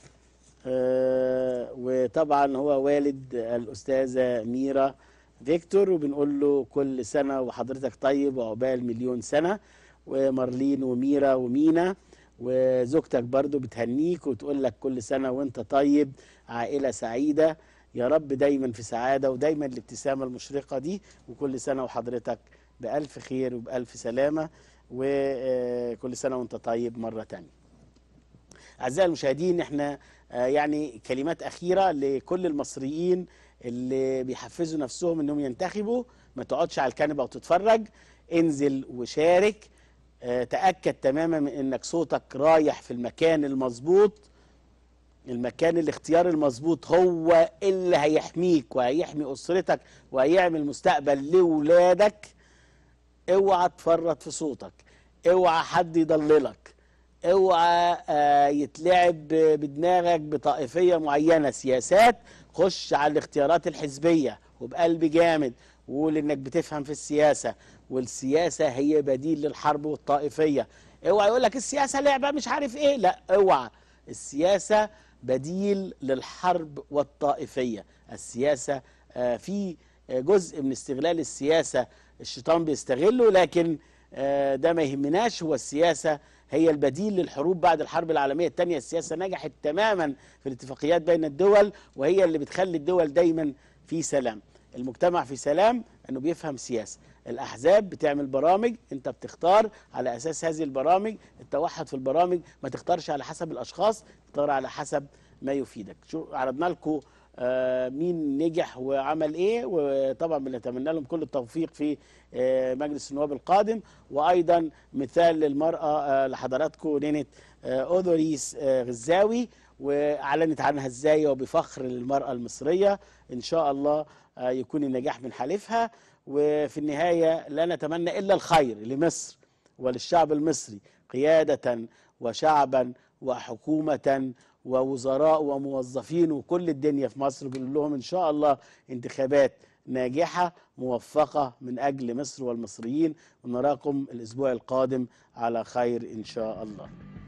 آه، وطبعا هو والد الاستاذه ميرا فيكتور وبنقول له كل سنه وحضرتك طيب وعقبال مليون سنه ومارلين وميرا ومينا وزوجتك برضو بتهنيك وتقول لك كل سنه وانت طيب عائله سعيده يا رب دايما في سعاده ودايما الابتسامه المشرقه دي وكل سنه وحضرتك بالف خير وبالف سلامه وكل سنه وانت طيب مره تانية اعزائي المشاهدين احنا آه، يعني كلمات اخيره لكل المصريين اللي بيحفزوا نفسهم انهم ينتخبوا ما تقعدش على الكنبه وتتفرج انزل وشارك آه، تاكد تماما من انك صوتك رايح في المكان المظبوط المكان الاختيار المظبوط هو اللي هيحميك وهيحمي اسرتك وهيعمل مستقبل لاولادك اوعى تفرط في صوتك اوعى حد يضللك اوعى آه، يتلعب ب- بدماغك بطائفيه معينه سياسات خش على الاختيارات الحزبيه وبقلب جامد وقول انك بتفهم في السياسه والسياسه هي بديل للحرب والطائفيه اوعى يقول لك السياسه لعبه مش عارف ايه لا اوعى السياسه بديل للحرب والطائفيه السياسه آه، في آه، جزء من استغلال السياسه الشيطان بيستغله لكن آه، ده ما يهمناش هو السياسه هي البديل للحروب بعد الحرب العالميه الثانيه السياسه نجحت تماما في الاتفاقيات بين الدول وهي اللي بتخلي الدول دايما في سلام المجتمع في سلام انه بيفهم سياسه الاحزاب بتعمل برامج انت بتختار على اساس هذه البرامج التوحد في البرامج ما تختارش على حسب الاشخاص تختار على حسب ما يفيدك شو عرضنا لكم آه، مين نجح وعمل ايه وطبعا بنتمنى لهم كل التوفيق في آه، مجلس النواب القادم وايضا مثال للمراه آه، لحضراتكم نينت آه، اودوريس آه، غزاوي واعلنت عنها ازاي وبفخر للمراه المصريه ان شاء الله آه، يكون النجاح من حليفها وفي النهايه لا نتمنى الا الخير لمصر وللشعب المصري قياده وشعبا وحكومه ووزراء وموظفين وكل الدنيا في مصر بنقول لهم ان شاء الله انتخابات ناجحه موفقه من اجل مصر والمصريين ونراكم الاسبوع القادم على خير ان شاء الله